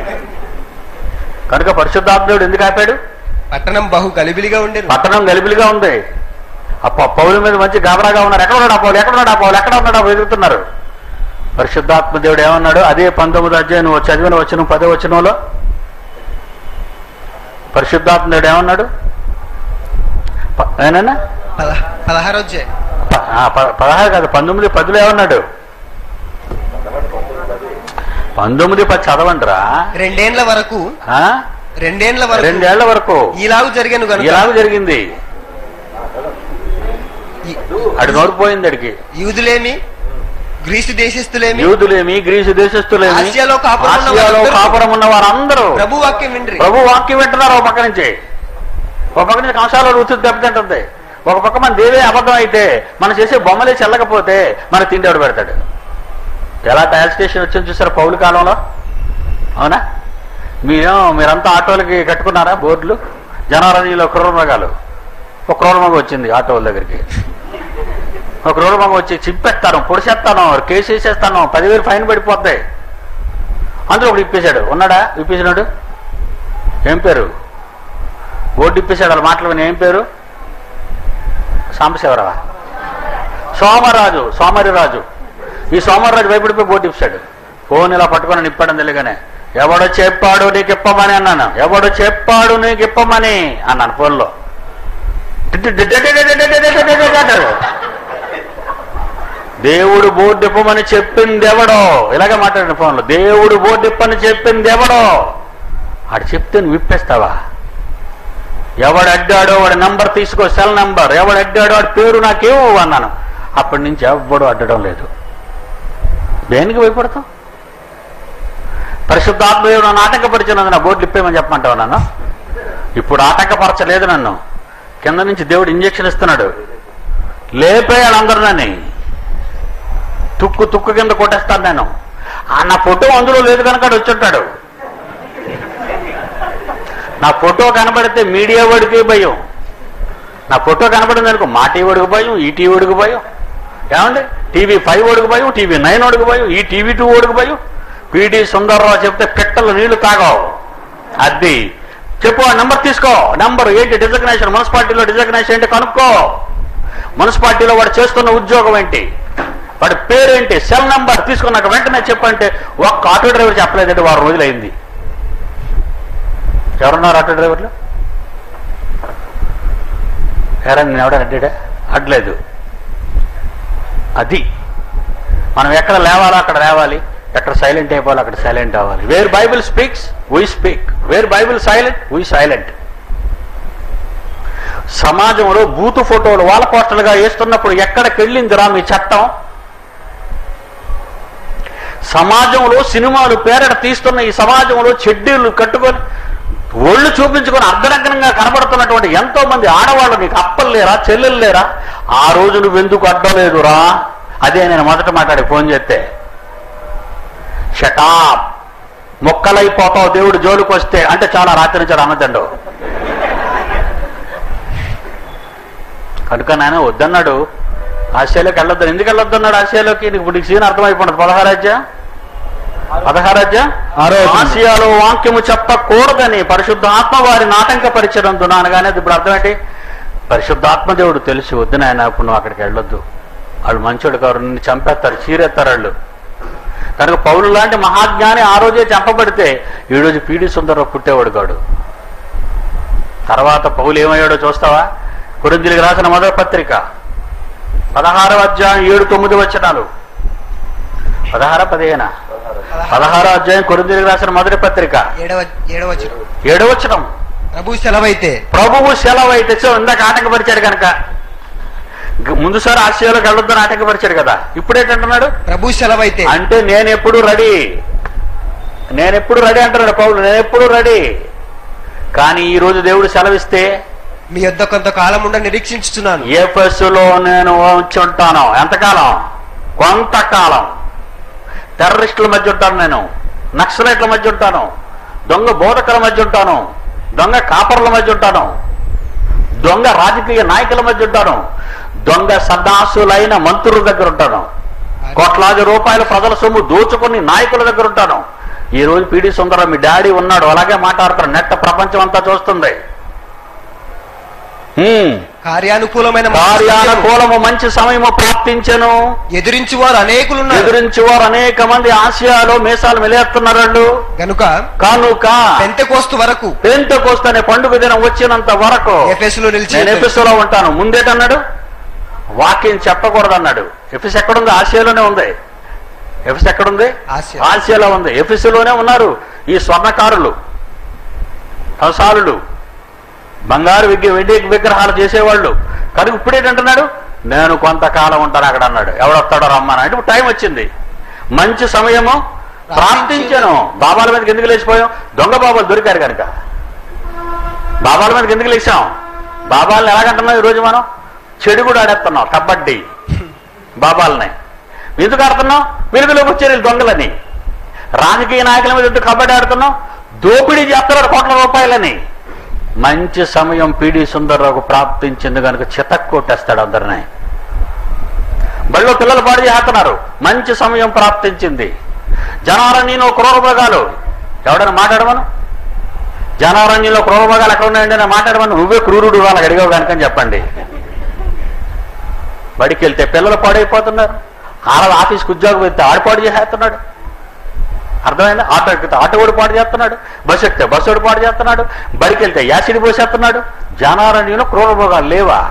A: కనుక పరిశుద్ధాత్ముడు ఎందుకు ఆపాడు
D: పట్టణం బహు గలిబిలిగా ఉండేది
A: పట్టణం గలిబిలిగా ఉంది ఆ ప- పౌల మీద మంచి గాబరాగా ఉన్నారు ఎక్కడ ఉన్నాడు ఆ పౌలు ఎక్కడ ఉన్నాడు ఆ పౌలు ఎక్కడ ఉన్నాడు ఆ పౌలు ఎదుగుతున్నారు పరిశుద్ధాత్మ దేవుడు ఏమన్నాడు అదే పంతొమ్మిది అధ్యాయం నువ్వు చదివిన వచ్చిన పదే వచనంలో పరిశుద్ధాత్మ దేవుడు ఏమన్నాడు ప- ఏనన్నా
D: పద- పదహారు వచ్చే
A: ప- ఆ, ప- పదహారు కాదు పంతొమ్మిది పదిలో ఏమన్నాడు పంతొమ్మిది పది చదవండిరా
D: రెండేండ్ల వరకు
A: ఆ?
D: రెండేండ్ల వరకు
A: రెండేళ్ల వరకు
D: ఈలాగు జరిగాను కనుక
A: ఇలాగ జరిగింది
D: ఈ-
A: అడి నోరిపోయింది అడికి
D: యూదులేమి గ్రీసు దేశస్థులేమి
A: యూదులేమి గ్రీసు దేశస్తులేమి
D: ఆసియాలో కాపురం ఉన్న
A: ఆసియాలో
D: వారందరూ
A: కాపురం ఉన్న వారందరూ
D: ప్రభు వాక్యం విండ్రి
A: ప్రభు వాక్యం వింటున్నారు ఒక పక్క నుంచి ఒక పక్క నుంచి కంసాల రుచి దెబ్బతింటుంది ఒక పక్క మన దేవే అబద్ధం అయితే మనం చేసే బొమ్మలే చెల్లకపోతే మన తిండి పెడతాడు ఎలా టైర్ స్టేషన్ వచ్చింది చూసారు పౌలు కాలంలో అవునా మీరు మీరంతా ఆటోలకి కట్టుకున్నారా బోర్డులు జనవరిలో క్రూరమృగాలు ఒక క్రూరమృగం వచ్చింది ఆటోల దగ్గరికి ఒక క్రూరమృగం వచ్చి చింపేస్తాను పొడిసేస్తాను కేసు వేసేస్తాను పదివేలు ఫైన్ పడిపోతాయి అందులో ఒకటి ఇప్పేశాడు ఉన్నాడా ఇప్పేసినాడు ఏం పేరు బోర్డు ఇప్పేశాడు వాళ్ళ మాటలు విని ఏం పేరు సాంబశివరావా సోమరాజు సోమరిరాజు ఈ సోమరిరాజు భయపడిపోయి బోర్డు ఇప్పాడు ఫోన్ ఇలా పట్టుకొని నిప్పాడని తెలియగానే ఎవడో చెప్పాడు నీకు ఇప్పమని అన్నాను ఎవడో చెప్పాడు నీకు ఇప్పమని అన్నాను ఫోన్లో అంటాడు. దేవుడు బోర్డు ఇప్పమని చెప్పింది ఎవడో ఇలాగే మాట్లాడిన ఫోన్లో దేవుడు బోర్డు ఇప్పని చెప్పింది ఎవడో ఆడు చెప్తే నువ్వు విప్పేస్తావా ఎవడు అడ్డాడో వాడి నంబర్ తీసుకో సెల్ నంబర్ ఎవడు అడ్డాడో వాడి పేరు నాకేమో అన్నాను అప్పటి నుంచి ఎవ్వడు అడ్డడం లేదు దేనికి భయపడతాం పరిశుద్ధాత్మదేవుడు నన్ను ఆటంకపరిచినందు నా బోర్డు ఇప్పేమని చెప్పమంటావు నన్ను ఇప్పుడు ఆటంకపరచలేదు నన్ను కింద నుంచి దేవుడు ఇంజక్షన్ ఇస్తున్నాడు లేపేయాలి అందరూ నన్ను తుక్కు తుక్కు కింద కొట్టేస్తాను నేను ఆ నా ఫోటో అందులో లేదు కనుక ఆడు వచ్చి ఉంటాడు నా ఫోటో కనబడితే మీడియా వాడికి భయం నా ఫోటో కనబడింది అనుకో మా టీవీ వాడికి భయం ఈ టీవీ వాడికి భయం ఏమండి టీవీ ఫైవ్ వాడికి భయం టీవీ నైన్ వాడికి భయం ఈ టీవీ టూ వాడికి భయం పీడి సుందర్రావు చెప్తే పిట్టలు నీళ్లు తాగావు అది చెప్పు ఆ నెంబర్ తీసుకో నెంబర్ ఏంటి డిజగ్నేషన్ మున్సిపాలిటీలో డిజగ్నేషన్ ఏంటి కనుక్కో మున్సిపాలిటీలో వాడు చేస్తున్న ఉద్యోగం ఏంటి వాడి పేరేంటి సెల్ నంబర్ తీసుకున్నాక వెంటనే చెప్పంటే ఒక్క ఆటో డ్రైవర్ చెప్పలేదండి వారం రోజులైంది ఎవరున్నారు ఆటో డ్రైవర్లు ఎవరన్నా నేను ఎవడని అడ్డాడా అడ్లేదు అది మనం ఎక్కడ లేవాలో అక్కడ లేవాలి ఎక్కడ సైలెంట్ అయిపోవాలో అక్కడ సైలెంట్ అవ్వాలి where Bible speaks we speak where Bible silent we silent సమాజంలో బూతు ఫోటోలు వాళ్ళ పోస్టర్లుగా వేస్తున్నప్పుడు ఎక్కడికి వెళ్ళిందిరా మీ చట్టం సమాజంలో సినిమాలు పేరట తీస్తున్న ఈ సమాజంలో చెడ్డీలు కట్టుకొని ఒళ్ళు చూపించుకొని అర్ధనగ్నంగా కనబడుతున్నటువంటి ఎంతో మంది ఆడవాళ్ళు నీకు అప్పలు లేరా చెల్లెలు లేరా ఆ రోజు నువ్వు ఎందుకు అడ్డలేదురా అదే నేను మొదట మాట్లాడి ఫోన్ చేస్తే షటాప్ మొక్కలైపోతావు దేవుడు జోలికి వస్తే అంటే చాలా రాత్రి నుంచి అన్నదండు కనుక నాయన వద్దన్నాడు ఆసియాలోకి వెళ్ళొద్దు ఎందుకు వెళ్ళొద్దు అన్నాడు ఆసియాలోకి నీకు ఇప్పుడు నీకు సీన్ అర్థమైపోయింది పదహారాజ్య పదహారాజ్య
C: ఆరో వచనం.
A: ఆసియాలో వాక్యము చెప్పకూడదని పరిశుద్ధాత్మ వారిని ఆటంకపరిచడంతో అనగానే అది ఇప్పుడు అర్థం ఏంటి పరిశుద్ధాత్మ దేవుడు తెలిసి వద్దు నాయన ఇప్పుడు నువ్వు అక్కడికి వెళ్ళొద్దు వాళ్ళు మంచోడు కారు నిన్ను చంపేస్తారు చీరేస్తారు వాళ్ళు కనుక పౌలు లాంటి మహాజ్ఞాని ఆ రోజే చంపబడితే ఈ రోజు పీడి సుందరరావు పుట్టేవాడు కాడు తర్వాత పౌలు ఏమయ్యాడో చూస్తావా కొరిందులకు రాసిన మొదటి పత్రిక పదహారవ అధ్యాయం ఏడు తొమ్మిది వచనాలు పదహార పదిహేన పదహారో అధ్యాయం కొరిందులకు రాసిన మొదటి పత్రిక
D: ఏడవ ఏడవచనం
A: ఏడవచనం
D: ప్రభు సెలవైతే
A: ప్రభువు సెలవు అయితే సో ఇందాక ఆటంకపరిచాడు కనుక గ- ముందుసారి ఆశయాలకు వెళ్ళొద్దని ఆటంకపరిచాడు కదా ఇప్పుడేంటంటున్నాడు
D: ప్రభు సెలవైతే
A: అంటే నేను ఎప్పుడు రెడీ నేను ఎప్పుడు రెడీ అంటున్నాడు పౌలు నేను ఎప్పుడు రెడీ కానీ ఈ రోజు దేవుడు సెలవిస్తే
D: మీ యొద్ద కొంతకాలం ఉండ నిరీక్షించుచున్నాను
A: ఏపస్సులో నేను ఉంచి ఉంటాను ఎంతకాలం కొంతకాలం టెర్రరిస్టుల మధ్య ఉంటాను నేను నక్సలైట్ల మధ్య ఉంటాను దొంగ బోధకుల మధ్య ఉంటాను దొంగ కాపర్ల మధ్య ఉంటాను దొంగ రాజకీయ నాయకుల మధ్య ఉంటాను దొంగ సదాసులైన మంత్రుల దగ్గర ఉంటాను కోట్లాది రూపాయల ప్రజల సొమ్ము దోచుకుని నాయకుల దగ్గర ఉంటాను ఈ రోజు పీడి సుందరం మీ డాడీ ఉన్నాడు అలాగే మాట్లాడతారు నెట్ట ప్రపంచం అంతా చూస్తుంది హ్మ్.
D: కార్యానుకూలమైన మంచి సమయము
A: కార్యానుకూలము మంచి సమయము ప్రాప్తించను
D: ఎదిరించి వారు అనేకులున్నారు
A: ఎదురించి వారు అనేక మంది ఆసియాలో మీసాలు మెలేస్తున్నారు వాళ్ళు
D: గనుక
A: కనుక
D: పెంతెకోస్తు వరకు
A: పెంతకోస్తనే పండుగ దినం వచ్చినంత వరకు
D: ఎఫెసులో నిలిచి
A: నేను
D: ఉన్నది.
A: ఎఫెస్లో ఉంటాను ముందేటన్నాడు వాక్యం చెప్పకూడదు అన్నాడు ఎఫెస్ ఎక్కడుంది ఆసియాలోనే ఉంది ఎఫెస్ ఎక్కడుంది
D: ఆసియా.
A: ఆసియాలో ఉంది ఎఫెస్లోనే ఉన్నారు ఈ స్వర్ణకారులు కంసాలులు బంగారు విగ్ర వెండి విగ్రహాలు చేసేవాళ్ళు కనుక ఇప్పుడేంటంటున్నాడు నేను కొంతకాలం ఉంటాను అక్కడ అన్నాడు ఎవడొస్తాడో రమ్మని అంటే ఇప్పుడు టైం వచ్చింది మంచి సమయము ప్రార్థించాను బాబాల మీదకి ఎందుకు లేచిపోయాం దొంగ బాబాలు దొరికారు కనుక బాబాల మీదకి ఎందుకు లేచాం బాబాలను ఎలాగంటున్నాం ఈరోజు మనం చెడు కూడా ఆడేస్తున్నాం కబడ్డీ బాబాలని ఎందుకు ఆడుతున్నాం వెలుగులోకి వచ్చారు వీళ్ళు దొంగలని రాజకీయ నాయకుల మీద ఎందుకు కబడ్డీ ఆడుతున్నాం దోపిడీ చేస్తున్నారు కోట్ల రూపాయలని మంచి సమయం పీడి సుందర్రావుకు ప్రాప్తించింది కనుక చితక్ కొట్టేస్తాడు అందరినీ బళ్ళో పిల్లలు పాడు చేస్తున్నారు మంచి సమయం ప్రాప్తించింది జనారణ్యంలో క్రూరభోగాలు ఎవడైనా మాట్లాడమను జనారణ్యంలో క్రూరభోగాలు ఎక్కడ ఉన్నాయండి నేను మాట్లాడమను నువ్వే క్రూరుడు వాళ్ళకి అడిగావు కనుక అని చెప్పండి బడికి వెళ్తే పిల్లలు పాడైపోతున్నారు ఆడ ఆఫీస్కి ఉద్యోగం వెళ్తే ఆడపాడు చేసేస్తున్నాడు అర్థమైందా ఆటో ఎక్కితే ఆటో కూడా పాడు చేస్తున్నాడు బస్సు ఎక్కితే బస్సు కూడా పాడు చేస్తున్నాడు బడికి వెళ్తే యాసిడ్ పోసేస్తున్నాడు జనారణ్యంలో క్రూరభోగాలు లేవా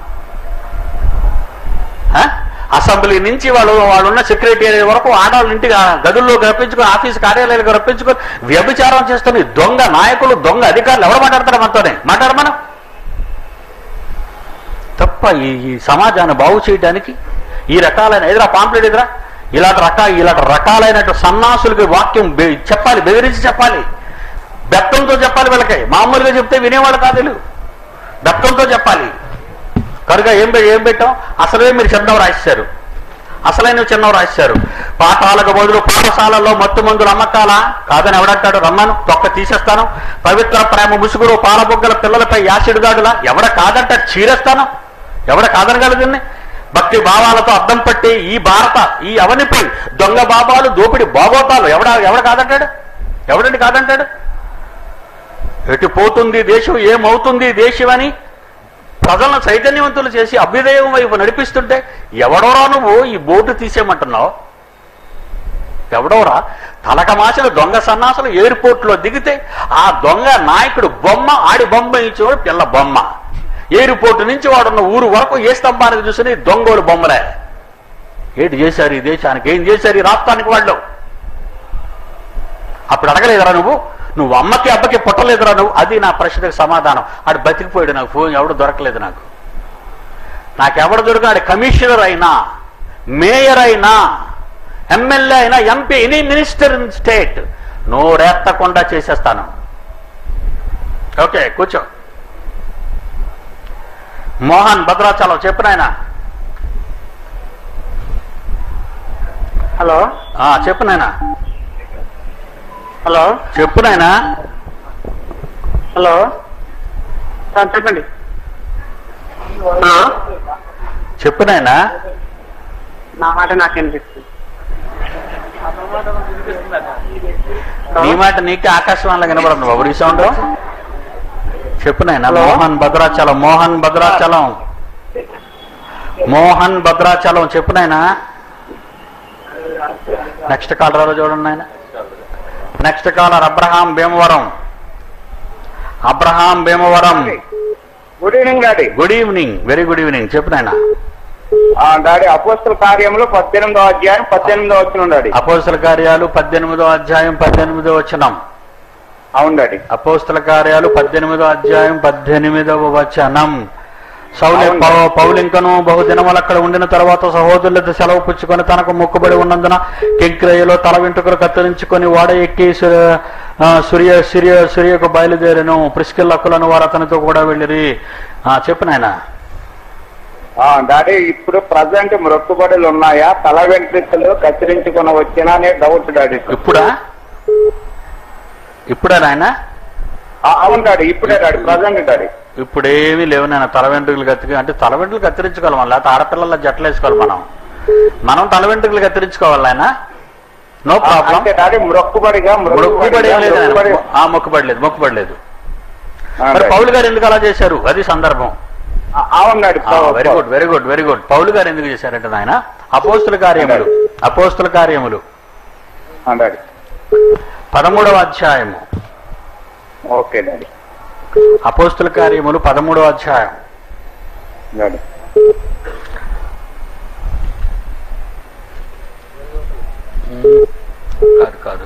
A: ఆ? అసెంబ్లీ నుంచి వాళ్ళు వాళ్ళున్న సెక్రటరీ వరకు ఆడవాళ్ళ ఇంటికి ఆ గదుల్లో రప్పించుకొని ఆఫీస్ కార్యాలయాలకు రప్పించుకొని వ్యభిచారం చేస్తున్న ఈ దొంగ నాయకులు దొంగ అధికారులు ఎవరు మాట్లాడతారు మనతోనే మాట్లాడమను తప్ప ఈ ఈ సమాజాన్ని బాగు చేయడానికి ఈ రకాలైన ఎదురా పాంప్లెట్ ఎదురా ఇలాంటి రకా ఇలాంటి రకాలైనటువంటి సన్నాసులకి వాక్యం బె- చెప్పాలి బెదిరించి చెప్పాలి బెత్తంతో చెప్పాలి వీళ్ళకి మామూలుగా చెప్తే వినేవాళ్ళు కాదు వీళ్ళు బెత్తంతో చెప్పాలి కనుక ఏం పె- ఏం పెట్టాం అసలే మీరు చిన్నవి రాశారు అసలైన చిన్నవి రాశారు పాఠాలకు బదులు పాఠశాలలో మత్తు మందులు అమ్మకాలా కాదని ఎవడంటాడు రమ్మను తొక్క తీసేస్తాను పవిత్ర ప్రేమ ముసుగురు పాలబొగ్గల పిల్లలపై యాసిడ్ దాడులా ఎవడ కాదంట చీరేస్తాను ఎవడ కాదనగలదు దీన్ని భక్తి భావాలతో అద్దం పట్టి ఈ భారత ఈ అవనిపై దొంగ బాబాలు దోపిడి బాగోతాలు ఎవడ ఎవడ కాదంటాడు ఎవడండి కాదంటాడు ఎటు పోతుంది దేశం ఏమవుతుంది దేశం అని ప్రజలను చైతన్యవంతులు చేసి అభ్యుదయం వైపు నడిపిస్తుంటే ఎవడోరా నువ్వు ఈ బోటు తీసేయమంటున్నావు ఎవడోరా తలకమాసలు దొంగ సన్నాసులు ఎయిర్పోర్ట్ లో దిగితే ఆ దొంగ నాయకుడు బొమ్మ ఆడి బొమ్మ ఇచ్చేవాడు పిల్ల బొమ్మ ఎయిర్పోర్ట్ నుంచి వాడున్న ఊరు వరకు ఏ స్తంభానికి చూసిన దొంగోలు బొమ్మలే ఏంటి చేశారు ఈ దేశానికి ఏం చేశారు ఈ రాష్ట్రానికి వాళ్ళు అప్పుడు అడగలేదురా నువ్వు నువ్వు అమ్మకి అబ్బకి పుట్టలేదురా నువ్వు అది నా ప్రశ్నకు సమాధానం ఆడు బతికిపోయాడు నాకు ఫోన్ ఎవడు దొరకలేదు నాకు నాకెవడు దొరికాడు కమిషనర్ అయినా మేయర్ అయినా ఎమ్మెల్యే అయినా MP any minister in state నోరెత్తకుండా చేసేస్తాను ఓకే కూర్చో మోహన్ భద్రాచలం చెప్పు నాయన
B: హలో
A: చెప్పు నాయన
B: హలో
A: చెప్పు నాయనా
B: హలో సార్ చెప్పండి హలో
A: చెప్పు నాయనా
B: నా మాట నాకు వినిపిస్తుంది
A: నీ మాట నీకే ఆకాశవాణిలో వినబడుతుంది బాబు ఈ సౌండ్ చెప్పు నాయన
B: హలో?
A: మోహన్ భద్రాచలం మోహన్ భద్రాచలం మోహన్ భద్రాచలం చెప్పు నాయన నెక్స్ట్ కాలర్ చూడండి నాయన next caller Abraham Bhimavaram Abraham Bhimavaram
B: good evening daddy
A: good evening very good evening చెప్పు నాయన
B: డాడీ అపోస్తుల కార్యంలో పద్దెనిమిదో అధ్యాయం పద్దెనిమిదో వచ్చిన డాడీ
A: అపోస్తుల కార్యాలు పద్దెనిమిదో అధ్యాయం పద్దెనిమిదో వచనం
B: అవును డాడీ
A: అపోస్తుల కార్యాలు పద్దెనిమిదో అధ్యాయం పద్దెనిమిదవ వచనం సౌలి
B: అవును.
A: పౌ- పౌలింకను బహుదినములు అక్కడ ఉండిన తర్వాత సహోదరులతో సెలవు పుచ్చుకొని తనకు మొక్కుబడి ఉన్నందున కెంక్రయ్యలో తల వెంట్రుకలు కత్తిరించుకొని వాడ ఎక్కి సు- ఆ, సూర్య సూర్య సూర్యకు బయలుదేరను ప్రిస్కిల్లక్కులను వారు అతనితో కూడా వెళ్ళిరి ఆ, చెప్పు నాయన
B: డాడీ ఇప్పుడు ప్రజెంట్ మొక్కుబడులు ఉన్నాయా తల వెంట్రుకలు కత్తిరించుకుని వచ్చినా అనే డౌట్ డాడీ
A: ఇప్పుడా ఇప్పుడా నాయన
B: ఆ, అవును డాడీ ఇప్పుడే డాడీ ప్రజెంట్ డాడీ
A: ఇప్పుడేమీ లేవు నేను తల వెంట్రుకలు కత్తిరి అంటే తల వెంట్రుకలు కత్తిరించుకోవాలి మనం లేకపోతే ఆడపిల్లల జట్లు వేసుకోవాలి మనం మనం తల వెంట్రుకలు కత్తిరించుకోవాలి ఆయన నో ప్రాబ్లం
B: అంటే డాడీ మొక్కుబడిగా
A: మొక్కుబడి ఏం లేదు నాయన.
B: మొక్కుబడి
A: ఆ మొక్కుబడలేదు మొక్కుబడలేదు
B: ఆ,
A: మరి
B: డాడీ.
A: పౌలు గారు ఎందుకు అలా చేశారు అది సందర్భం
B: ఆ, అవును daddy
A: very good very good very good Paul గారు ఎందుకు చేశారంటే నాయన అపోస్తుల కార్యములు అపోస్తుల కార్యములు
B: ఆ, డాడీ
A: పదమూడవ అధ్యాయము
B: ఓకే డాడీ
A: అపోస్తుల కార్యములు పదమూడవ అధ్యాయం
B: డాడీ
A: కాదు కాదు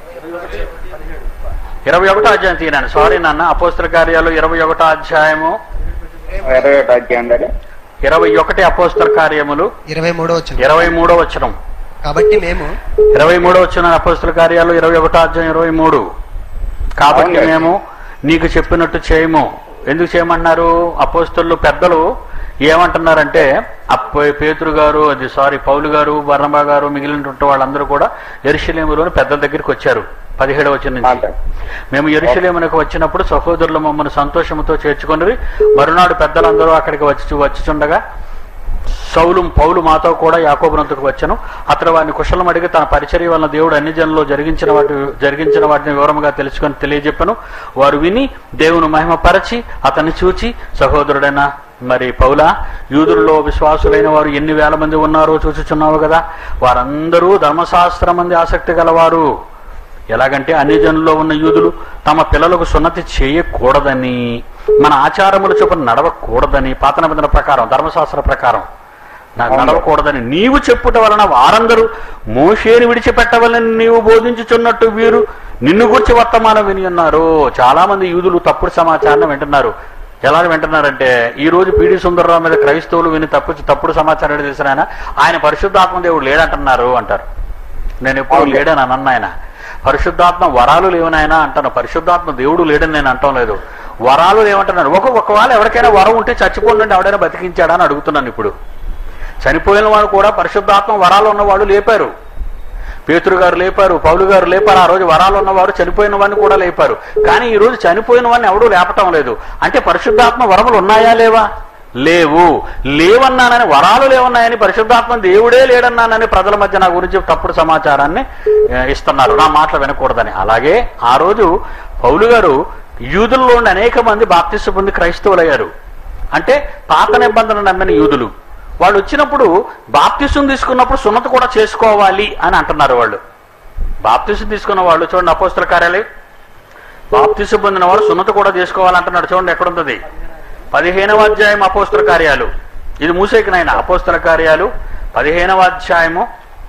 A: ఇరవై ఒకటో అధ్యాయం తీయనండి సారీ నాన్న అపోస్తుల కార్యాలు ఇరవై ఒకటో అధ్యాయము
B: ఇరవై ఒకటి అధ్యాయం డాడీ
A: ఇరవై ఒకటి అపోస్తల కార్యములు
D: ఇరవై మూడో వచ్చిన
A: ఇరవై మూడో వచనం
D: కాబట్టి మేము
A: ఇరవై మూడో వచ్చిన అపోస్తల కార్యాలు ఇరవై ఒకటో అధ్యాయం ఇరవై మూడు కాబట్టి
B: అవునండి.
A: మేము నీకు చెప్పినట్టు చేయము ఎందుకు చేయమన్నారు అపోస్తలు పెద్దలు ఏమంటున్నారంటే అప్ప పేతురు గారు అది సారీ పౌలు గారు బర్ణబా గారు మిగిలినటువంటి వాళ్ళందరూ కూడా ఎరుషలేములోని పెద్దల దగ్గరికి వచ్చారు పదిహేడవ వచ్చిన నుంచి
B: అంతే.
A: మేము ఎరుషలేమునకు వచ్చినప్పుడు సహోదరులు మమ్మల్ని సంతోషంతో చేర్చుకొని మరునాడు పెద్దలందరూ అక్కడికి వచ్చి వచ్చిచుండగా సౌలు పౌలు మాతో కూడా యాకోబునంతకు వచ్చాను అతడు వారిని కుశలం అడిగి తన పరిచర్య వలన దేవుడు అన్ని జనుల్లో జరిగించిన వాటి జరిగించిన వాటిని వివరముగా తెలుసుకొని తెలియజెప్పను వారు విని దేవుని మహిమపరచి అతన్ని చూచి సహోదరుడైన మరి పౌల యూదుల్లో విశ్వాసులైన వారు ఎన్ని వేల మంది ఉన్నారో చూచుచున్నావు కదా వారందరూ ధర్మశాస్త్రం మంది ఆసక్తి గలవారు ఎలాగంటే అన్ని జనుల్లో ఉన్న యూదులు తమ పిల్లలకు సున్నతి చేయకూడదని మన ఆచారముల చొప్పున నడవకూడదని పాత నిబంధన ప్రకారం ధర్మశాస్త్ర ప్రకారం నా- నడవకూడదని నీవు చెప్పుట వలన వారందరూ మోషేని విడిచిపెట్టవలని నీవు బోధించుచున్నట్టు వీరు నిన్ను గురించి వర్తమానం విని ఉన్నారు చాలా మంది యూదులు తప్పుడు సమాచారం వింటున్నారు ఎలా వింటున్నారంటే ఈ రోజు పీడి సుందరరావు మీద క్రైస్తవులు విని తప్పు తప్పుడు సమాచారం తెలిసిన ఆయన ఆయన పరిశుద్ధాత్మ దేవుడు లేడంటున్నారు అంటారు నేను ఎప్పుడు
B: అవును.
A: లేడని అన్న ఆయన పరిశుద్ధాత్మ వరాలు లేవనాయన అంటాను పరిశుద్ధాత్మ దేవుడు లేడని నేను అంటాం లేదు వరాలు లేవంటున్నాను ఒక ఒకవేళ ఎవరికైనా వరం ఉంటే చచ్చిపోండి ఎవడైనా బతికించాడా అని అడుగుతున్నాను ఇప్పుడు చనిపోయిన వాడు కూడా పరిశుద్ధాత్మ వరాలు ఉన్నవాళ్ళు లేపారు పేతురు గారు లేపారు పౌలు గారు లేపారు ఆ రోజు వరాలు ఉన్నవారు చనిపోయిన వాడిని కూడా లేపారు కానీ ఈ రోజు చనిపోయిన వాడిని ఎవడూ లేపటం లేదు అంటే పరిశుద్ధాత్మ వరములు ఉన్నాయా లేవా లేవు లేవన్నానని వరాలు లేవన్నాయని పరిశుద్ధాత్మ దేవుడే లేడన్నానని ప్రజల మధ్య నా గురించి తప్పుడు సమాచారాన్ని ఆ, ఇస్తున్నారు నా మాటలు వినకూడదని అలాగే ఆ రోజు పౌలు గారు యూదుల్లో ఉండి అనేక మంది బాప్తిస్సు పొంది క్రైస్తవులయ్యారు అంటే పాత నిబంధన నమ్మిన యూదులు వాళ్ళు వచ్చినప్పుడు బాప్తిసం తీసుకున్నప్పుడు సున్నత కూడా చేసుకోవాలి అని అంటున్నారు వాళ్ళు బాప్తిసం తీసుకున్న వాళ్ళు చూడండి అపోస్తల కార్యాలయం బాప్తిసం పొందిన వాడు సున్నత కూడా చేసుకోవాలంటున్నాడు చూడండి ఎక్కడుంది పదిహేనవ అధ్యాయం అపోస్తల కార్యాలు ఇది మూసేకి నాయన అపోస్తల కార్యాలు పదిహేనవ అధ్యాయము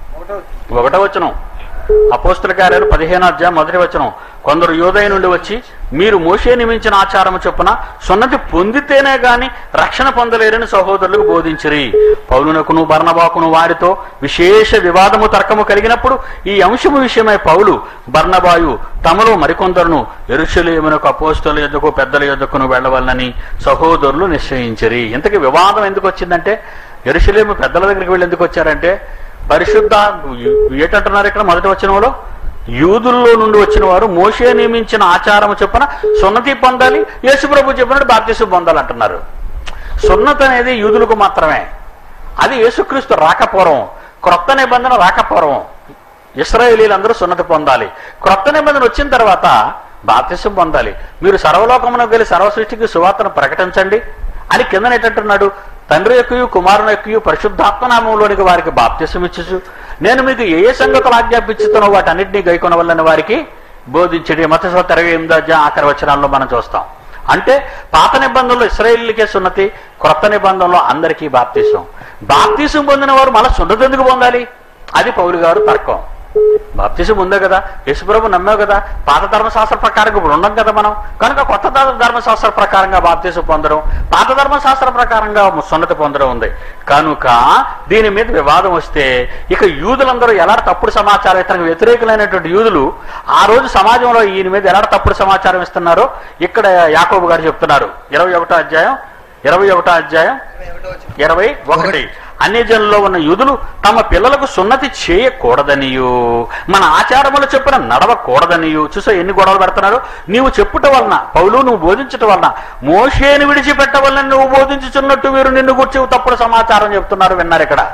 A: ఒకటో వచనం అపోస్తల కార్యాలు పదిహేను అధ్యాయం మొదటి వచనం కొందరు యోదయ నుండి వచ్చి మీరు మోషే నియమించిన ఆచారము చొప్పున సున్నతి పొందితేనే గాని రక్షణ పొందలేరని సహోదరులకు బోధించిరి పౌలునకును బర్ణబాకును వారితో విశేష వివాదము తర్కము కలిగినప్పుడు ఈ అంశము విషయమై పౌలు బర్ణబాయు తమలో మరికొందరును ఎరుషలేమునకు అపోస్తుల యొద్దకు పెద్దల యొద్దకును వెళ్ళవలనని సహోదరులు నిశ్చయించిరి ఇంతకీ వివాదం ఎందుకు వచ్చిందంటే ఎరుషలేము పెద్దల దగ్గరికి వెళ్ళి ఎందుకు వచ్చారంటే పరిశుద్ధ ఏటంటున్నారు ఇక్కడ మొదటి వచ్చిన యూదుల్లో నుండి వచ్చిన వారు మోషే నియమించిన ఆచారం చొప్పున సున్నతి పొందాలి యేసుప్రభు చెప్పినట్టు బాప్తిసం పొందాలి అంటున్నారు సున్నత అనేది యూదులకు మాత్రమే అది యేసుక్రీస్తు రాకపూర్వం క్రొత్త నిబంధన రాకపూర్వం ఇస్రాయేలీలందరూ సున్నతి పొందాలి క్రొత్త నిబంధన వచ్చిన తర్వాత బాప్తిసం పొందాలి మీరు సర్వలోకమునకు వెళ్ళి సర్వ సృష్టికి సువార్తను ప్రకటించండి అని కిందన ఏంటంటున్నాడు తండ్రి యొక్కయు కుమారుని యొక్కయు పరిశుద్ధాత్మనామంలోనికి వారికి బాప్తిసం ఇచ్చు నేను మీకు ఏ ఏ సంగతులు ఆజ్ఞాపించుతున్నో వాటన్నిటినీ గైకొనవల్లని వారికి బోధించడి మత ఇరవై ఎనిమిదో అధ్యాయం ఆఖరి వచనాల్లో మనం చూస్తాం అంటే పాత నిబంధనలో ఇస్రాయేలీలకే సున్నతి క్రొత్త నిబంధనలో అందరికీ బాప్తీసం బాప్తీసం పొందిన వారు మళ్ళీ సున్నతి ఎందుకు పొందాలి అది పౌలు గారు తర్కం బాప్తిసం ఉందే కదా యేసుప్రభు నమ్మావు కదా పాత ధర్మశాస్త్ర ప్రకారం ఇప్పుడు ఉన్నాం కదా మనం కనుక కొత్త ధర్మ- ధర్మశాస్త్ర ప్రకారంగా బాప్తిసం పొందడం పాత ధర్మశాస్త్ర ప్రకారంగా సున్నతి పొందడం ఉంది కనుక దీని మీద వివాదం వస్తే ఇక యూదులందరూ ఎలా తప్పుడు సమాచారం ఇతనికి వ్యతిరేకులైనటువంటి యూదులు ఆ రోజు సమాజంలో ఈయన మీద ఎలా తప్పుడు సమాచారం ఇస్తున్నారో ఇక్కడ యాకోబు గారు చెప్తున్నారు ఇరవై ఒకటో అధ్యాయం ఇరవై ఒకటో అధ్యాయం ఇరవై ఒకటి అన్ని జనుల్లో ఉన్న యూదులు తమ పిల్లలకు సున్నతి చేయకూడదనియు మన ఆచారములు చెప్పిన నడవకూడదనియు చూసా ఎన్ని గొడవలు పెడుతున్నారు నీవు చెప్పుట వలన పౌలు నువ్వు బోధించటం వలన మోషేని విడిచిపెట్టవలన నువ్వు బోధించుచున్నట్టు వీరు నిన్ను గుర్చి తప్పుడు సమాచారం చెప్తున్నారు విన్నారు ఇక్కడ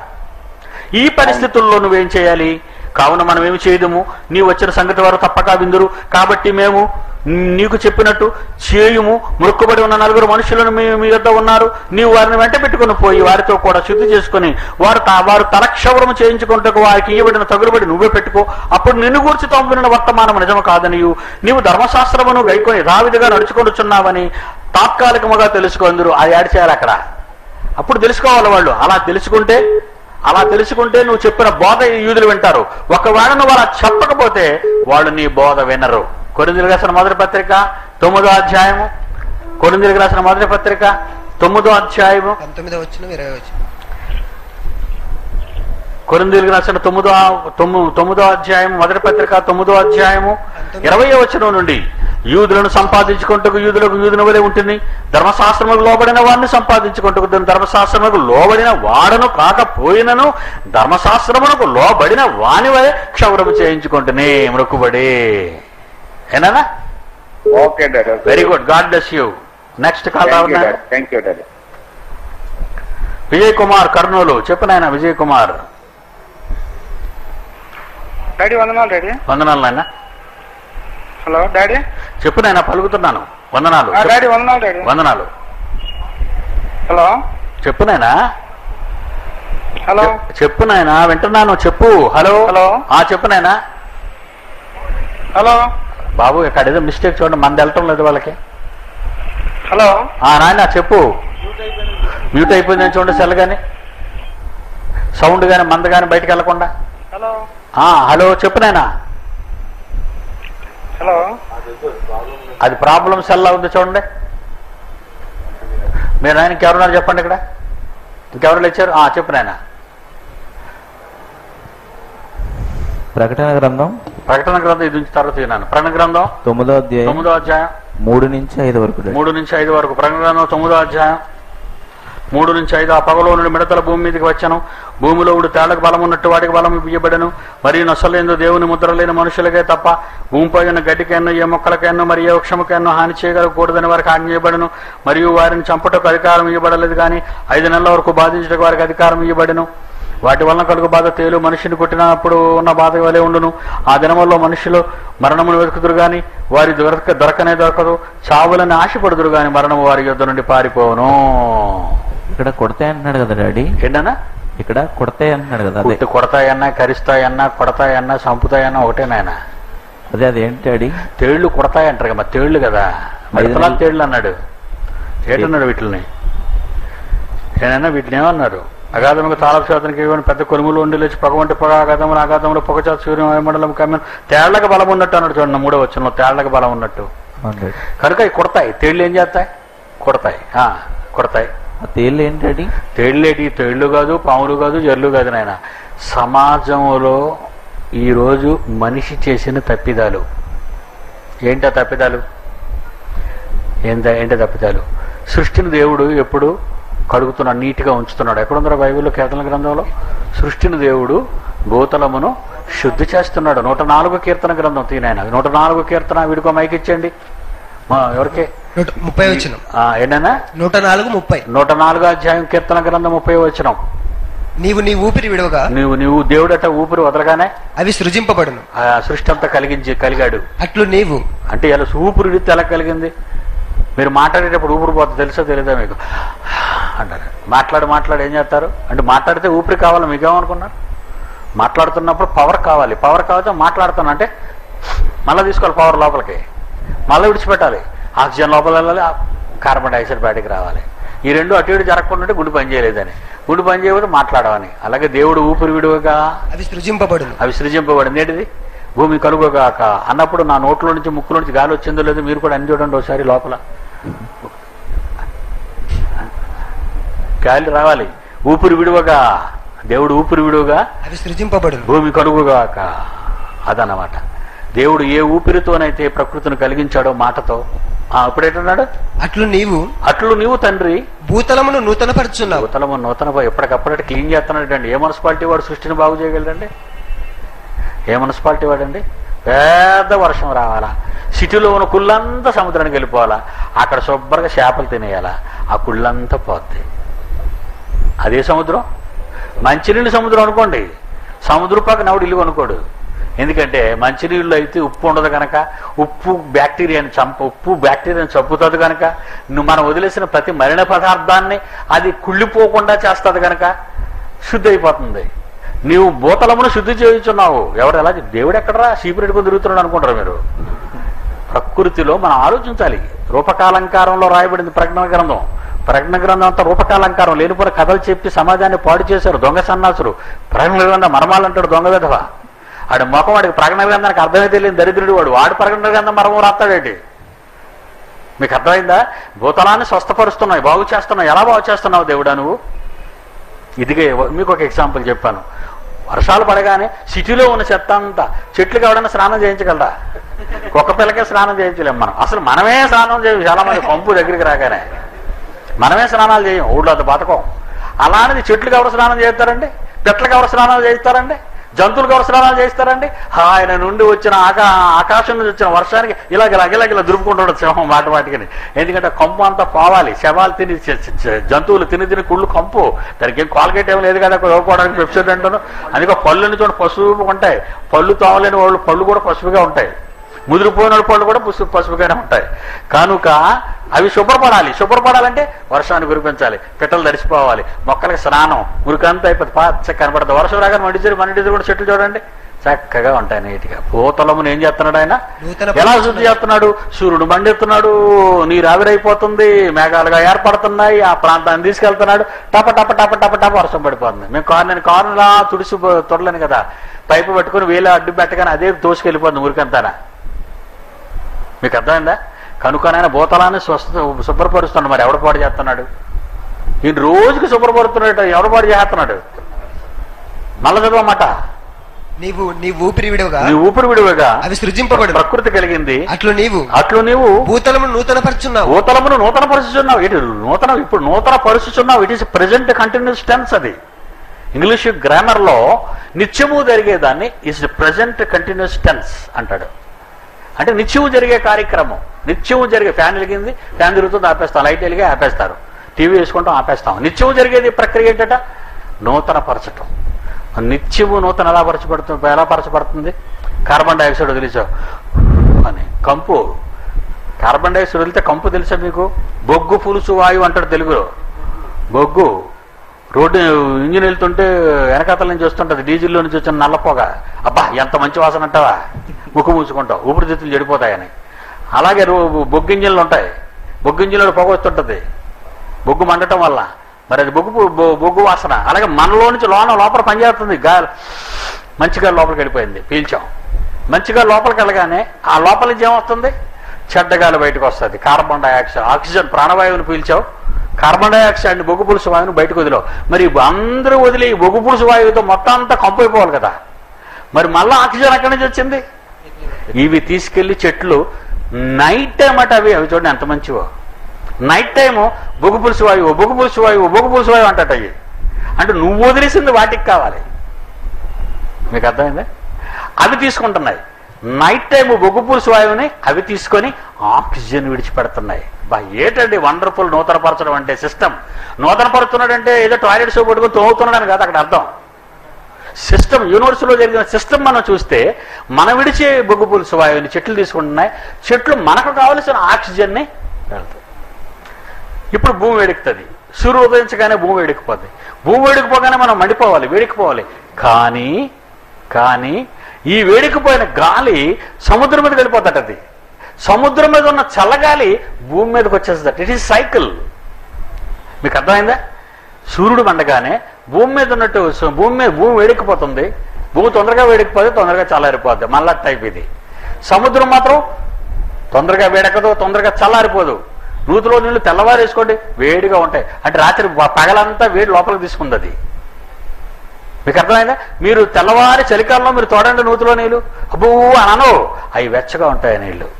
A: ఈ పరిస్థితుల్లో నువ్వేం చేయాలి కావున మనం ఏమి చేయదము నీ వచ్చిన సంగతి వారు తప్పక విందురు కాబట్టి మేము నీకు చెప్పినట్టు చేయుము మొక్కుబడి ఉన్న నలుగురు మనుషులను మీ మీ యొద్ద ఉన్నారు నీవు వారిని వెంట పెట్టుకుని పోయి వారితో కూడా శుద్ధి చేసుకుని వారు తా- వారు తలక్షవరము చేయించుకుంటకు వారికి ఇవ్వబడిన తగులుబడి నువ్వే పెట్టుకో అప్పుడు నిన్ను గూర్చి తొంపిన వర్తమానం నిజము కాదనియు నీవు ధర్మశాస్త్రమును గైకొని యథావిధిగా నడుచుకొనుచున్నావని తాత్కాలికముగా తెలుసుకుందరు అది యాడ్ చేయాలి అక్కడ అప్పుడు తెలుసుకోవాలి వాళ్ళు అలా తెలుసుకుంటే అలా తెలుసుకుంటే నువ్వు చెప్పిన బోధ ఈ యూదులు వింటారు ఒకవేళ నువ్వు అలా చెప్పకపోతే వాళ్ళు నీ బోధ వినరు కొరిందులు రాసిన మొదటి పత్రిక తొమ్మిదో అధ్యాయము కొరిందులకు రాసిన మొదటి పత్రిక తొమ్మిదో అధ్యాయము
D: పంతొమ్మిదో వచ్చిన ఇరవై వచ్చిన
A: కొరిందీలకు రాసిన తొమ్మిదో తొమ్మిది తొమ్మిదో అధ్యాయం మొదటి పత్రిక తొమ్మిదో అధ్యాయము ఇరవై వచనం నుండి యూదులను సంపాదించుకుంటూ యూదులకు యూదుని వలె ఉంటుంది ధర్మశాస్త్రములకు లోబడిన వాడిని సంపాదించుకుంటూ ధర్మశాస్త్రములకు లోబడిన వాడను కాకపోయినను ధర్మశాస్త్రమునకు లోబడిన వాని వలె క్షౌరము చేయించుకుంటేనే మృక్కుబడి ఏనా
E: okay daddy
A: very good God bless you next call రావునా
E: thank you daddy
A: Vijay Kumar Kurnool చెప్పు నాయన విజయ్ కుమార్
F: డాడీ వందనాలు డాడీ
A: వందనాలు నాయన
F: హలో డాడీ
A: చెప్పు నాయన పలుకుతున్నాను వందనాలు
F: ఆ, డాడీ వందనాలు డాడీ
A: వందనాలు
F: హలో
A: చెప్పు నాయనా
F: హలో
A: చెప్పు నాయనా వింటున్నాను చెప్పు హలో
F: హలో.
A: ఆ చెప్పు నాయనా
F: హలో
A: బాబు ఇక్కడ ఏదో మిస్టేక్ చూడండి మంది వెళ్ళటం లేదు వాళ్ళకి
F: హలో
A: ఆ నాయన చెప్పు మ్యూట్ అయిపోయిందని చూడండి సెల్ కానీ సౌండ్ కానీ మంద కానీ బయటకు వెళ్ళకుండా
F: హలో
A: ఆ హలో చెప్పు నాయనా
F: హలో
A: అది ప్రాబ్లం సెల్ ఉంది చూడండి మీరు నాయన ఇంకెవరున్నారు చెప్పండి ఇక్కడ ఇంకెవరు లేచారు ఆ చెప్పు నాయన
G: ప్రకటన గ్రంథం
A: ప్రకటన గ్రంథం ఇది నుంచి తర్వాత విన్నాను ప్రకటన గ్రంథం
G: తొమ్మిదో అధ్యాయం
A: తొమ్మిదో అధ్యాయం
G: మూడు నుంచి ఐదు వరకు డాడీ.
A: మూడు నుంచి ఐదు వరకు ప్రకటన గ్రంథం తొమ్మిదో అధ్యాయం మూడు నుంచి ఐదు ఆ పగలో నుండి మిడతల భూమి మీదకి వచ్చాను భూమిలో ఉడు తేళ్లకు బలం ఉన్నట్టు వాటికి బలం ఇవ్వబడను మరియు నొసలేందు దేవుని ముద్ర లేని మనుషులకే తప్ప భూమిపై ఉన్న గడ్డికెన్నో ఏ మొక్కలకెన్నో మరి ఏ వృక్షముకెన్నో హాని చేయగలకూడదని వారికి ఆజ్ఞ ఇవ్వబడను మరియు వారిని చంపుటకు అధికారం ఇవ్వబడలేదు కానీ ఐదు నెలల వరకు బాధించడానికి వారికి అధికారం ఇవ్వబడను వాటి వలన కలుగు బాధ తేలు మనిషిని కొట్టినప్పుడు ఉన్న బాధ వలె ఉండును ఆ దినముల్లో మనుషులు మరణమును వెతుకుదురు గాని వారి దొరక దొరకనే దొరకదు చావులని ఆశపడుదురు గాని మరణము వారి యుద్ధ నుండి పారిపోవును
G: ఇక్కడ కొడతాయి అంటున్నాడు కదా డాడీ
A: ఏంటన్నా
G: ఇక్కడ కొడతాయి అంటున్నాడు కదా అదే
A: కుట్టి కొడతాయన్నా కరిస్తాయన్నా కొడతాయన్నా చంపుతాయన్నా ఒకటే నాయన
G: అదే అదేంటి డాడీ
A: తేళ్లు కొడతాయంటారు కదా తేళ్లు కదా మిడతలా
G: నెలలు.
A: తేళ్లు అన్నాడు ఏంటన్నాడు వీటిని ఏనన్నా వీటిని ఏమన్నారు అగాధముకు తాళశాతానికి ఇవ్వని పెద్ద కొనుములు ఉండి లేచి పొగ వంటి పొగ అగాధములు అగాధములు పొగ చేత సూర్యం మండలం కమ్మిన తేళ్లకు బలం ఉన్నట్టు అన్నాడు చూడండి మూడో వచ్చిన తేళ్లకు బలం ఉన్నట్టు
G: అవును డాడీ
A: కనుక ఇవి కొడతాయి తేళ్లు ఏం చేస్తాయి కొడతాయి ఆ, కొడతాయి
G: ఆ తేళ్ళు ఏంటి డాడీ
A: తేళ్ళేటి తేళ్లు కాదు పాములు కాదు జర్లు కాదు నాయన సమాజంలో ఈరోజు మనిషి చేసిన తప్పిదాలు ఏంటా తప్పిదాలు ఏంట ఏంటి తప్పిదాలు సృష్టిని దేవుడు ఎప్పుడు కడుగుతున్నాడు నీట్గా ఉంచుతున్నాడు ఎక్కడుందో బైబిల్లో కీర్తన గ్రంథంలో సృష్టిని దేవుడు భూతలమును శుద్ధి చేస్తున్నాడు నూట నాలుగు కీర్తన గ్రంథం తీనాయన నూట నాలుగు కీర్తన వీడికో మైక్ ఇచ్చేయండి మా ఎవరికి
D: నూట ముప్పై వచ్చిన
A: ఆ, ఏంటన్నా
D: నూట నాలుగు ముప్పై
A: నూట నాలుగో అధ్యాయం కీర్తన గ్రంథం ముప్పై వచ్చినాం
D: నీవు నీ ఊపిరి విడవగా
A: నువ్వు నువ్వు దేవుడట ఊపిరి వదలగానే
D: అవి సృజింపబడును
A: ఆ సృష్టి అంతా కలిగించి కలిగాడు
D: అట్లు నీవు
A: అంటే ఇలా ఊపిరి విడితే ఎలా కలిగింది మీరు మాట్లాడేటప్పుడు ఊపిరి పోతుంది తెలుసా తెలీదా మీకు అంటారు మాట్లాడి మాట్లాడి ఏం చేస్తారు అంటే మాట్లాడితే ఊపిరి కావాలి మీకేమనుకున్నారు మాట్లాడుతున్నప్పుడు పవర్ కావాలి పవర్ కావాలంటే మాట్లాడుతున్నా అంటే మళ్ళీ తీసుకోవాలి పవర్ లోపలికి మళ్ళీ విడిచిపెట్టాలి ఆక్సిజన్ లోపల వెళ్ళాలి ఆ కార్బన్ డైఆక్సైడ్ బయటికి రావాలి ఈ రెండు అటు ఇటు జరగకుండా ఉంటే గుండె పని చేయలేదని గుండె పని చేయకపోతే మాట్లాడవని అలాగే దేవుడు ఊపిరి విడువగా
D: అవి సృజింపబడును
A: అవి సృజింపబడింది ఏంటిది భూమి కలుగుగాక అన్నప్పుడు నా నోట్లో నుంచి ముక్కులో నుంచి గాలి వచ్చిందో లేదో మీరు కూడా అన్ని చూడండి ఒకసారి లోపల గాలి రావాలి ఊపిరి విడువగా దేవుడు ఊపిరి విడువగా
D: అవి సృజింపబడును
A: భూమి కలుగుగాక అదన్నమాట దేవుడు ఏ ఊపిరితోనైతే ప్రకృతిని కలిగించాడో మాటతో ఆ, ఇప్పుడు ఏంటన్నాడు
D: అట్లు నీవు
A: అట్లు నీవు తండ్రి
D: భూతలమును నూతనపరుచున్నావు
A: నూతనము నూతన ఎప్పటికప్పుడే క్లీన్ చేస్తున్నాడు అండి ఏ మున్సిపాలిటీ వాడు సృష్టిని బాగు చేయగలడండి ఏ మున్సిపాలిటీ వాడండి పెద్ద వర్షం రావాలా సిటీలో ఉన్న కుళ్ళంతా సముద్రానికి వెళ్ళిపోవాలా అక్కడ శుభ్రంగా చేపలు తినేయాలా ఆ కుళ్ళంతా పోద్ది అదే సముద్రం మంచినీళ్ళు సముద్రం అనుకోండి సముద్రం పక్కన ఎవడు ఇల్లు అనుకోడు ఎందుకంటే మంచినీళ్ళు అయితే ఉప్పు ఉండదు కనుక ఉప్పు బ్యాక్టీరియాని చంప ఉప్పు బ్యాక్టీరియాని చంపుతుంది కనుక నువ్వు మనం వదిలేసిన ప్రతి మలిన పదార్థాన్ని అది కుళ్ళిపోకుండా చేస్తుంది కనుక శుద్ధి అయిపోతుంది నీవు భూతలమును శుద్ధి చేయించున్నావు ఎవరు ఎలా చెప్- దేవుడు ఎక్కడరా చీపురెట్టుకుని తిరుగుతున్నాడు అనుకుంటారు మీరు ప్రకృతిలో మనం ఆలోచించాలి రూపకాలంకారంలో రాయబడింది ప్రజ్ఞ గ్రంథం ప్రజ్ఞ గ్రంథం అంతా రూపకాలంకారం లేనిపోయిన కథలు చెప్పి సమాజాన్ని పాడు చేశారు దొంగ సన్నాసులు ప్రజ్ఞ గ్రంథం మరమాలంటాడు దొంగ విధవ ఆడి ముఖం వాడికి ప్రజ్ఞ గ్రంథానికి అర్థమే తెలియని దరిద్రుడు వాడు వాడు ప్రజ్ఞ గ్రంథం మరమం రాస్తాడేంటి మీకు అర్థమైందా భూతలాన్ని స్వస్థపరుస్తున్నాయి బాగు చేస్తున్నావు ఎలా బాగు చేస్తున్నావు దేవుడా నువ్వు ఇదిగే మీకు ఒక ఎగ్జాంపుల్ చెప్పాను వర్షాలు పడగానే సిటీలో ఉన్న చెత్త అంతా చెట్లకు ఎవడైనా స్నానం చేయించగలరా కుక్క పిల్లకే స్నానం చేయించలేం మనం అసలు మనమే స్నానం చేయం చాలా మంది పంపు దగ్గరికి రాగానే మనమే స్నానాలు చేయం ఊళ్ళో అంత బతకం అలాంటిది చెట్లకు ఎవరు స్నానం చేస్తారండి పెట్లకు ఎవరు స్నానాలు చేయిస్తారండి జంతువులకు ఎవరు స్నానాలు చేయిస్తారండి ఆయన నుండి వచ్చిన ఆకా ఆకాశం నుంచి వచ్చిన వర్షానికి ఇలా ఇలా ఇలా ఇలా దురుపుకుంటాడు సింహం వాటి వాటికి ఎందుకంటే కంపు అంతా పోవాలి శవాలు తిని చ- చ- చ- జంతువులు తిని తిని కుళ్ళు కంపు దానికి ఏం కాల్గేట్ ఏం లేదు కదా ఇవ్వకపోవడానికి వెబ్సైట్ అంటాను అందుకే పళ్ళుని చూడండి పసుపు ఉంటాయి పళ్ళు తోవలేని వాళ్ళు పళ్ళు కూడా పసుపుగా ఉంటాయి ముదిరిపోయిన వాళ్ళ పళ్ళు కూడా పసుపు పసుపుగానే ఉంటాయి కనుక అవి శుభ్రపడాలి శుభ్రపడాలంటే వర్షాన్ని కురిపించాలి పిట్టలు తడిసిపోవాలి మొక్కలకి స్నానం మురికంతా అయిపోతుంది పచ్చ కనపడుతుంది వర్షం రాగానే మండిచేరు మండి కూడా చెట్లు చూడండి చక్కగా ఉంటాయి నీట్గా పూతలమును ఏం చేస్తున్నాడు ఆయన
D: నూతన
A: ఎలా శుద్ధి చేస్తున్నాడు సూర్యుడు మండిస్తున్నాడు నీరు ఆవిరైపోతుంది మేఘాలుగా ఏర్పడుతున్నాయి ఆ ప్రాంతాన్ని తీసుకెళ్తున్నాడు టప టప టప టప టప వర్షం పడిపోతుంది మేము కారు నేను కారులా తుడిసి తొడలేను కదా పైపు పెట్టుకుని వేలు అడ్డు పెట్టగానే అదే దోసుకెళ్ళిపోతుంది ఊరికంతానా మీకు అర్థమైందా కనుకనైనా భూతలాన్ని స్వస్థ శుభ్రపరుస్తున్నాడు మరి ఎవడు పాడు చేస్తున్నాడు ఈయన రోజుకి శుభ్రపరుతున్నాడు ఎవడు పాడు చేస్తున్నాడు మళ్ళా చదవమాట
D: నీవు నీ ఊపిరి విడవగా
A: నీ ఊపిరి విడివిగా
D: అవి సృజింపబడు
A: ప్రకృతి కలిగింది
D: అట్లు నీవు
A: అట్లు నీవు
D: భూతలమును నూతన పరుచున్నావు
A: నూతనమును నూతన పరుచుచున్నావు ఇటు నూతన ఇప్పుడు నూతన పరుచుచున్నావు it is present continuous tense అది ఇంగ్లీష్ గ్రామర్ లో నిత్యము జరిగేదాన్ని ఇస్ ప్రెజెంట్ కంటిన్యూస్ టెన్స్ అంటాడు అంటే నిత్యము జరిగే కార్యక్రమం నిత్యము జరిగే ఫ్యాన్ వెలిగింది ఫ్యాన్ తిరుగుతుంది ఆపేస్తాం లైట్ వెలిగి ఆపేస్తారు టీవీ వేసుకుంటాం ఆపేస్తాం నిత్యము జరిగేది ప్రక్రియ ఏంటట నూతన పరచటం నిత్యము నూతన ఎలా పరచబడుతుంది ఎలా పరచబడుతుంది కార్బన్ డైఆక్సైడ్ వదిలేసావు అని కంపు కార్బన్ డైఆక్సైడ్ వదిలితే కంపు తెలుసా మీకు బొగ్గు పులుసు వాయువు అంటాడు తెలుగులో బొగ్గు రోడ్డు ఇంజిన్ వెళ్తుంటే వెనకాతల నుంచి వస్తుంటది డీజిల్లో నుంచి వచ్చిన నల్ల పొగ అబ్బా ఎంత మంచి వాసన అంటావా ముక్కు మూసుకుంటావు ఊపిరితిత్తులు చెడిపోతాయని అలాగే రో- బొగ్గు ఇంజిన్లు ఉంటాయి బొగ్గు ఇంజిన్లో పొగ వస్తుంటది బొగ్గు మండటం వల్ల మరి అది బొగ్గు పు- బొ- బొగ్గు వాసన అలాగే మనలో నుంచి లోన లోపల పనిచేస్తుంది గాలి మంచిగా లోపలికి వెళ్ళిపోయింది పీల్చాం మంచిగా లోపలికి వెళ్ళగానే ఆ లోపల నుంచి ఏమొస్తుంది చెడ్డ గాలి బయటకు వస్తుంది కార్బన్ డైఆక్సైడ్ ఆక్సిజన్ ప్రాణవాయువుని పీల్చావు కార్బన్ డైఆక్సైడ్ బొగ్గు పులుసు వాయువుని బయటకు వదిలావు మరి అందరూ వదిలి ఈ బొగ్గు పులుసు వాయువుతో మొత్తం అంతా కంపు అయిపోవాలి కదా మరి మళ్ళీ ఆక్సిజన్ ఎక్కడి నుంచి వచ్చింది ఇవి తీసుకెళ్లి చెట్లు నైట్ టైం అట అవి అవి చూడండి ఎంత మంచివో నైట్ టైము బొగ్గు పులుసు వాయువు బొగ్గు పులుసు వాయువు బొగ్గు పులుసు వాయువు అంటట అవి అంటే నువ్వు వదిలేసింది వాటికి కావాలి మీకు అర్థమైందా అవి తీసుకుంటున్నాయి నైట్ టైం బొగ్గు పులుసు వాయువుని అవి తీసుకొని ఆక్సిజన్ విడిచిపెడుతున్నాయి బా ఏటండి వండర్ఫుల్ నూతనపరచడం అంటే సిస్టమ్ నూతనపరుస్తున్నాడంటే ఏదో టాయిలెట్ సోప్ పట్టుకొని తోముతున్నాడని కాదు అక్కడ అర్థం సిస్టమ్ యూనివర్సిటీలో జరిగిన సిస్టమ్ మనం చూస్తే మనం విడిచే బొగ్గు పులుసు వాయువుని చెట్లు తీసుకుంటున్నాయి చెట్లు మనకు కావలసిన ఆక్సిజన్ని వెళ్తాయి ఇప్పుడు భూమి వేడెక్కుతుంది సూర్యుడు ఉదయించగానే భూమి వేడెక్కిపోద్ది భూమి వేడెక్కిపోగానే మనం మండిపోవాలి వేడెక్కిపోవాలి కానీ కానీ ఈ వేడెక్కిపోయిన గాలి సముద్రం మీదకి వెళ్ళిపోతాట అది సముద్రం మీద ఉన్న చల్లగాలి భూమి మీదకి వచ్చేస్తుంది ఇట్ ఈస్ సైకిల్ మీకు అర్థమైందా సూర్యుడు మండగానే భూమి మీద ఉన్నట్టు సో భూమి మీద భూమి వేడెక్కిపోతుంది భూమి తొందరగా వేడెక్కిపోతే తొందరగా చల్లారిపోద్ది మళ్ళా టైప్ ఇది సముద్రం మాత్రం తొందరగా వేడెక్కదు తొందరగా చల్లారిపోదు నూతిలో నీళ్లు తెల్లవారేసుకోండి వేడిగా ఉంటాయి అంటే రాత్రి ప- పగలంతా వేడి లోపలికి తీసుకుంది అది మీకు అర్థమైందా మీరు తెల్లవారి చలికాలంలో మీరు తోడండి నూతిలో నీళ్లు అబ్బో అనను అవి వెచ్చగా ఉంటాయి ఆ నీళ్లు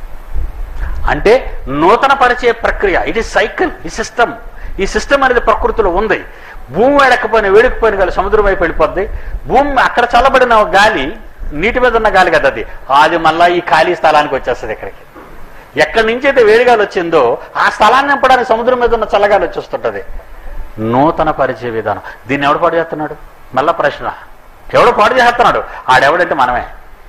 A: అంటే నూతన పరిచయ ప్రక్రియ ఇది సైకిల్ ఈ సిస్టమ్ ఈ సిస్టమ్ అనేది ప్రకృతిలో ఉంది భూమి వేడకపోయిన వేడికపోయిన గాలి సముద్రం వైపు వెళ్ళిపోద్ది భూమి అక్కడ చల్లబడిన గాలి నీటి మీద ఉన్న గాలి కదా అది అది మళ్ళా ఈ ఖాళీ స్థలానికి వచ్చేస్తుంది ఇక్కడికి ఎక్కడి నుంచి అయితే వేడిగాలి వచ్చిందో ఆ స్థలాన్ని నింపడానికి సముద్రం మీద ఉన్న చల్లగాలి వచ్చేస్తుంటది నూతన పరిచయ విధానం దీన్ని ఎవడు పాడు చేస్తున్నాడు మళ్ళా ప్రశ్న ఎవడు పాడు చేస్తున్నాడు ఆడెవడంటే మనమే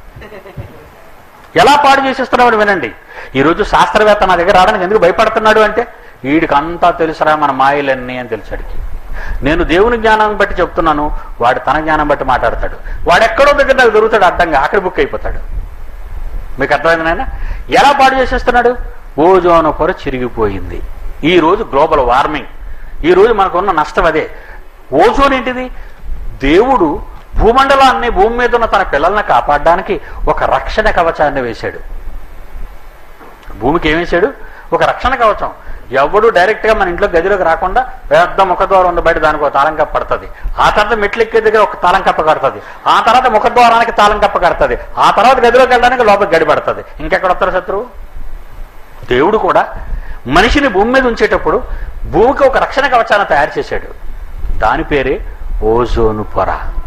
A: ఎలా పాడు చేసేస్తున్నామని వినండి ఈరోజు శాస్త్రవేత్త నా దగ్గర రావడానికి ఎందుకు భయపడుతున్నాడు అంటే వీడికి అంతా తెలుసురా మన మాయలన్నీ అని తెలుసాడికి నేను దేవుని జ్ఞానం బట్టి చెప్తున్నాను వాడు తన జ్ఞానం బట్టి మాట్లాడతాడు వాడు ఎక్కడో దగ్గర నాకు దొరుకుతాడు అడ్డంగా అక్కడ బుక్ అయిపోతాడు మీకు అర్థమైంది నాయన ఎలా పాడు చేసేస్తున్నాడు ఓజోను పొర చిరిగిపోయింది ఈ రోజు గ్లోబల్ వార్మింగ్ ఈ రోజు మనకున్న నష్టం అదే ఓజోన్ ఏంటిది దేవుడు భూమండలాన్ని భూమి మీద ఉన్న తన పిల్లల్ని కాపాడడానికి ఒక రక్షణ కవచాన్ని వేశాడు భూమికి ఏం వేశాడు ఒక రక్షణ కవచం ఎవడు డైరెక్ట్ గా మన ఇంట్లో గదిలోకి రాకుండా పెద్ద ముఖద్వారం ఉంది బయట దానికి ఒక తాళం కప్ప పడుతుంది ఆ తర్వాత మెట్లు ఎక్కే దగ్గర ఒక తాళం కప్ప కడుతుంది ఆ తర్వాత ముఖద్వారానికి తాళం కప్ప కడుతుంది ఆ తర్వాత గదిలోకి వెళ్ళడానికి లోపలికి గడి పడుతుంది ఇంకెక్కడ వస్తారు శత్రువు దేవుడు కూడా మనిషిని భూమి మీద ఉంచేటప్పుడు భూమికి ఒక రక్షణ కవచాన్ని తయారు చేశాడు దాని పేరే ఓజోను పొర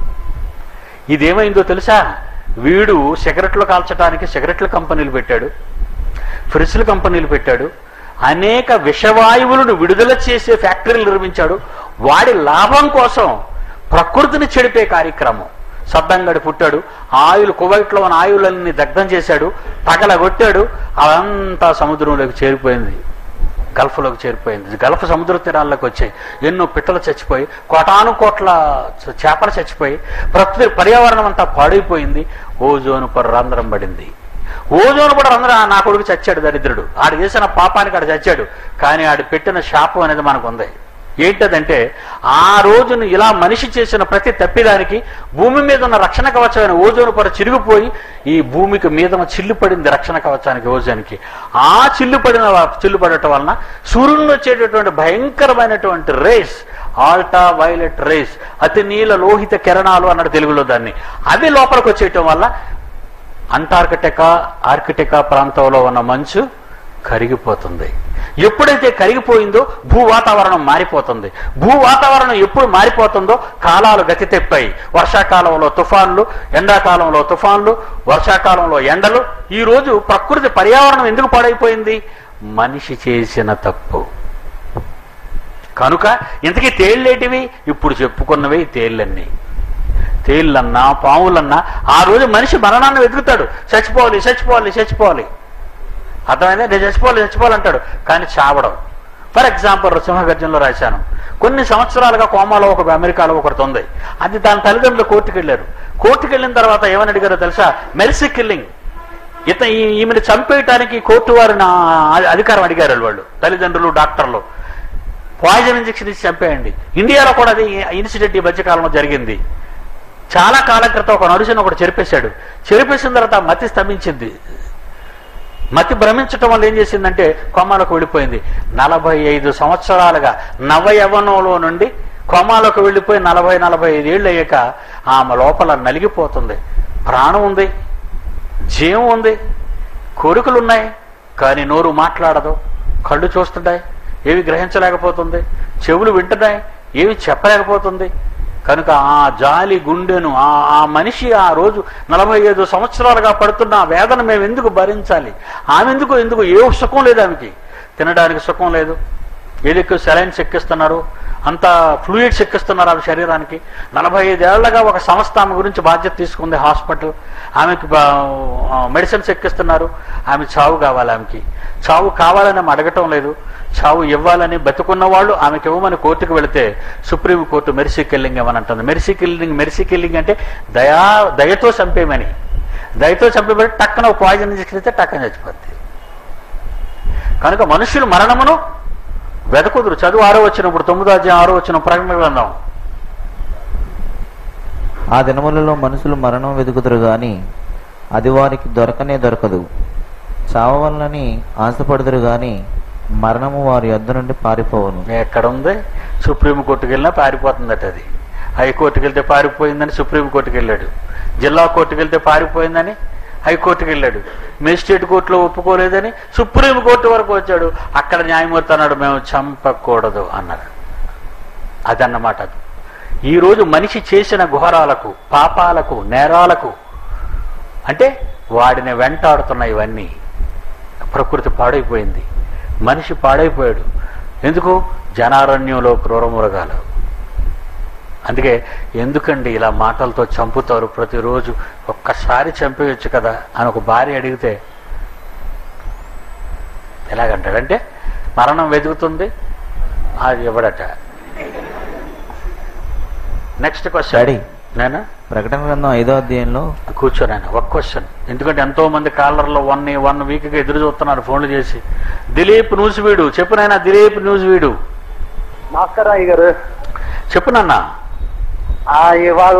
A: ఇదేమైందో తెలుసా వీడు సిగరెట్లు కాల్చడానికి సిగరెట్ల కంపెనీలు పెట్టాడు ఫ్రిడ్జ్ల కంపెనీలు పెట్టాడు అనేక విషవాయువులను విడుదల చేసే ఫ్యాక్టరీలు నిర్మించాడు వాడి లాభం కోసం ప్రకృతిని చెడిపే కార్యక్రమం సద్దంగడి పుట్టాడు ఆయులు కువైట్లో ఉన్న ఆయులన్నీ దగ్ధం చేశాడు పగలగొట్టాడు అదంతా సముద్రంలోకి చేరిపోయింది గల్ఫ్లోకి చేరిపోయింది గల్ఫ్ సముద్ర తీరాల్లోకి వచ్చాయి ఎన్నో పిట్టలు చచ్చిపోయి కోటాను కోట్ల చ- చేపలు చచ్చిపోయి ప్రకృతి పర్యావరణం అంతా పాడైపోయింది ఓజోను పొర రంధ్రం పడింది ఓజోను కూడా రంధ్రం నా కొడుకు చచ్చాడు దరిద్రుడు ఆడు చేసిన పాపానికి ఆడు చచ్చాడు కానీ ఆడు పెట్టిన శాపం అనేది మనకు ఉంది ఏంటదంటే ఆ రోజున ఇలా మనిషి చేసిన ప్రతి తప్పిదానికి భూమి మీద ఉన్న రక్షణ కవచమైన ఓజోను పొర చిరిగిపోయి ఈ భూమికి మీద చిల్లు పడింది రక్షణ కవచానికి ఓజోనికి ఆ చిల్లు పడిన చిల్లు పడటం వలన సూర్యుని వచ్చేటటువంటి భయంకరమైనటువంటి రేస్ ఆల్టా వైలెట్ రేస్ అతి నీల లోహిత కిరణాలు అన్నాడు తెలుగులో దాన్ని అవి లోపలికి వచ్చేయటం వల్ల అంటార్కిటికా ఆర్కిటికా ప్రాంతంలో ఉన్న మంచు కరిగిపోతుంది ఎప్పుడైతే కరిగిపోయిందో భూ వాతావరణం మారిపోతుంది భూ వాతావరణం ఎప్పుడు మారిపోతుందో కాలాలు గతి తెప్పాయి వర్షాకాలంలో తుఫాన్లు ఎండాకాలంలో తుఫాన్లు వర్షాకాలంలో ఎండలు ఈ రోజు ప్రకృతి పర్యావరణం ఎందుకు పాడైపోయింది మనిషి చేసిన తప్పు కనుక ఇంతకీ తేళ్ళేటివి ఇప్పుడు చెప్పుకున్నవే ఈ తేళ్ళన్నీ తేళ్ళన్నా పాములన్నా ఆ రోజు మనిషి మరణాన్ని వెతుకుతాడు చచ్చిపోవాలి చచ్చిపోవాలి చచ్చిపోవాలి అర్థమైందా నేను చచ్చిపోవాలి చచ్చిపోవాలంటాడు కానీ చావడం ఫర్ ఎగ్జాంపుల్ సింహగర్జంలో రాశాను కొన్ని సంవత్సరాలుగా కోమాలో ఒక అమెరికాలో ఒకటి ఉంది అది దాని తల్లిదండ్రులు కోర్టుకు వెళ్ళారు కోర్టుకు వెళ్ళిన తర్వాత ఏమని అడిగారో తెలుసా మెర్సీ కిల్లింగ్ ఇత ఈ- ఈమెను చంపేయటానికి కోర్టు వారిని ఆ- అధికారం అడిగారు వాళ్ళు తల్లిదండ్రులు డాక్టర్లు పాయిజన్ ఇంజెక్షన్ ఇచ్చి చంపేయండి ఇండియాలో కూడా అది ఇన్సిడెంట్ ఈ మధ్యకాలంలో జరిగింది చాలా కాలం క్రితం ఒక నరుసని ఒకటి చెరిపేశాడు చెరిపేసిన తర్వాత మతి స్తంభించింది మతి భ్రమించటం వల్ల ఏం చేసిందంటే కొమ్మలకు వెళ్ళిపోయింది నలభై ఐదు సంవత్సరాలుగా నవ యవ్వనంలో నుండి కొమ్మలకు వెళ్ళిపోయి నలభై నలభై ఐదు ఏళ్ళు అయ్యాక ఆమె లోపల నలిగిపోతుంది ప్రాణం ఉంది జీవం ఉంది కోరికలు ఉన్నాయి కానీ నోరు మాట్లాడదు కళ్ళు చూస్తుంటాయి ఏవి గ్రహించలేకపోతుంది చెవులు వింటున్నాయి ఏవి చెప్పలేకపోతుంది కనుక ఆ జాలి గుండెను ఆ ఆ మనిషి ఆ రోజు నలభై ఐదు సంవత్సరాలుగా పడుతున్న ఆ వేదన మేము ఎందుకు భరించాలి ఆమె ఎందుకు ఎందుకు ఏ సుఖం లేదు ఆమెకి తినడానికి సుఖం లేదు ఏదెక్కువ సెలైన్స్ ఎక్కిస్తున్నారు అంత ఫ్లూయిడ్స్ ఎక్కిస్తున్నారు ఆమె శరీరానికి నలభై ఐదేళ్లగా ఒక సంస్థ ఆమె గురించి బాధ్యత తీసుకుంది హాస్పిటల్ ఆమెకి మెడిసిన్స్ ఎక్కిస్తున్నారు ఆమె చావు కావాలి ఆమెకి చావు కావాలని ఆమె అడగటం లేదు చావు ఇవ్వాలని బతుకున్న వాళ్ళు ఆమెకి ఇవ్వమని కోర్టుకు వెళితే సుప్రీం కోర్టు మెరిసీ కిల్లింగ్ ఏమని అంటుంది మెరిసీ కిల్లింగ్ మెరిసీ కిల్లింగ్ అంటే దయా దయతో చంపేమని దయతో చంపేబడి టక్కన పాయిజన్ ఇంజెక్షన్ ఇస్తే టక్కన చచ్చిపోద్ది కనుక మనుషులు మరణమును వెదకుదురు చదువు ఆరో వచ్చినప్పుడు తొమ్మిదో అధ్యాయం ఆరో వచ్చిన ప్రకటన గ్రంథం
G: ఆ దినములలో మనుషులు మరణం వెతుకుదురు గాని అది వారికి దొరకనే దొరకదు చావవలనని ఆశపడుదురు గాని మరణము వారి యొద్ద నుండి పారిపోవును
A: ఎక్కడ ఉంది సుప్రీం కోర్టుకు వెళ్ళినా పారిపోతుందట అది హైకోర్టుకు వెళ్తే పారిపోయిందని సుప్రీం కోర్టుకు వెళ్ళాడు జిల్లా కోర్టుకు వెళ్తే పారిపోయిందని హైకోర్టుకు వెళ్ళాడు మేజిస్ట్రేట్ కోర్టులో ఒప్పుకోలేదని సుప్రీం కోర్టు వరకు వచ్చాడు అక్కడ న్యాయమూర్తి అన్నాడు మేము చంపకూడదు అన్నాడు అదన్నమాట అది ఈరోజు మనిషి చేసిన ఘోరాలకు పాపాలకు నేరాలకు అంటే వాడిని వెంటాడుతున్న ఇవన్నీ ప్రకృతి పాడైపోయింది మనిషి పాడైపోయాడు ఎందుకు జనారణ్యంలో క్రూరమృగాలు అందుకే ఎందుకండి ఇలా మాటలతో చంపుతారు ప్రతిరోజు ఒక్కసారి చంపేయచ్చు కదా అని ఒక భార్య అడిగితే ఎలాగంటాడంటే మరణం వెతుకుతుంది అది ఇవ్వడట నెక్స్ట్ క్వశ్చన్
G: డాడీ.
A: నేను
G: ప్రకటన గ్రంథం ఐదో అధ్యాయంలో
A: కూర్చోనాను ఒక క్వశ్చన్ ఎందుకంటే ఎంతో మంది కాలర్లో వన్ వన్ వీక్ గా ఎదురు చూస్తున్నారు ఫోన్లు చేసి దిలీప్ న్యూస్ వీడు చెప్పు నాయనా దిలీప్ న్యూస్ వీడు
F: నమస్కారం అయ్య గారు
A: చెప్పు నాన్న
F: ఆ, ఇవాళ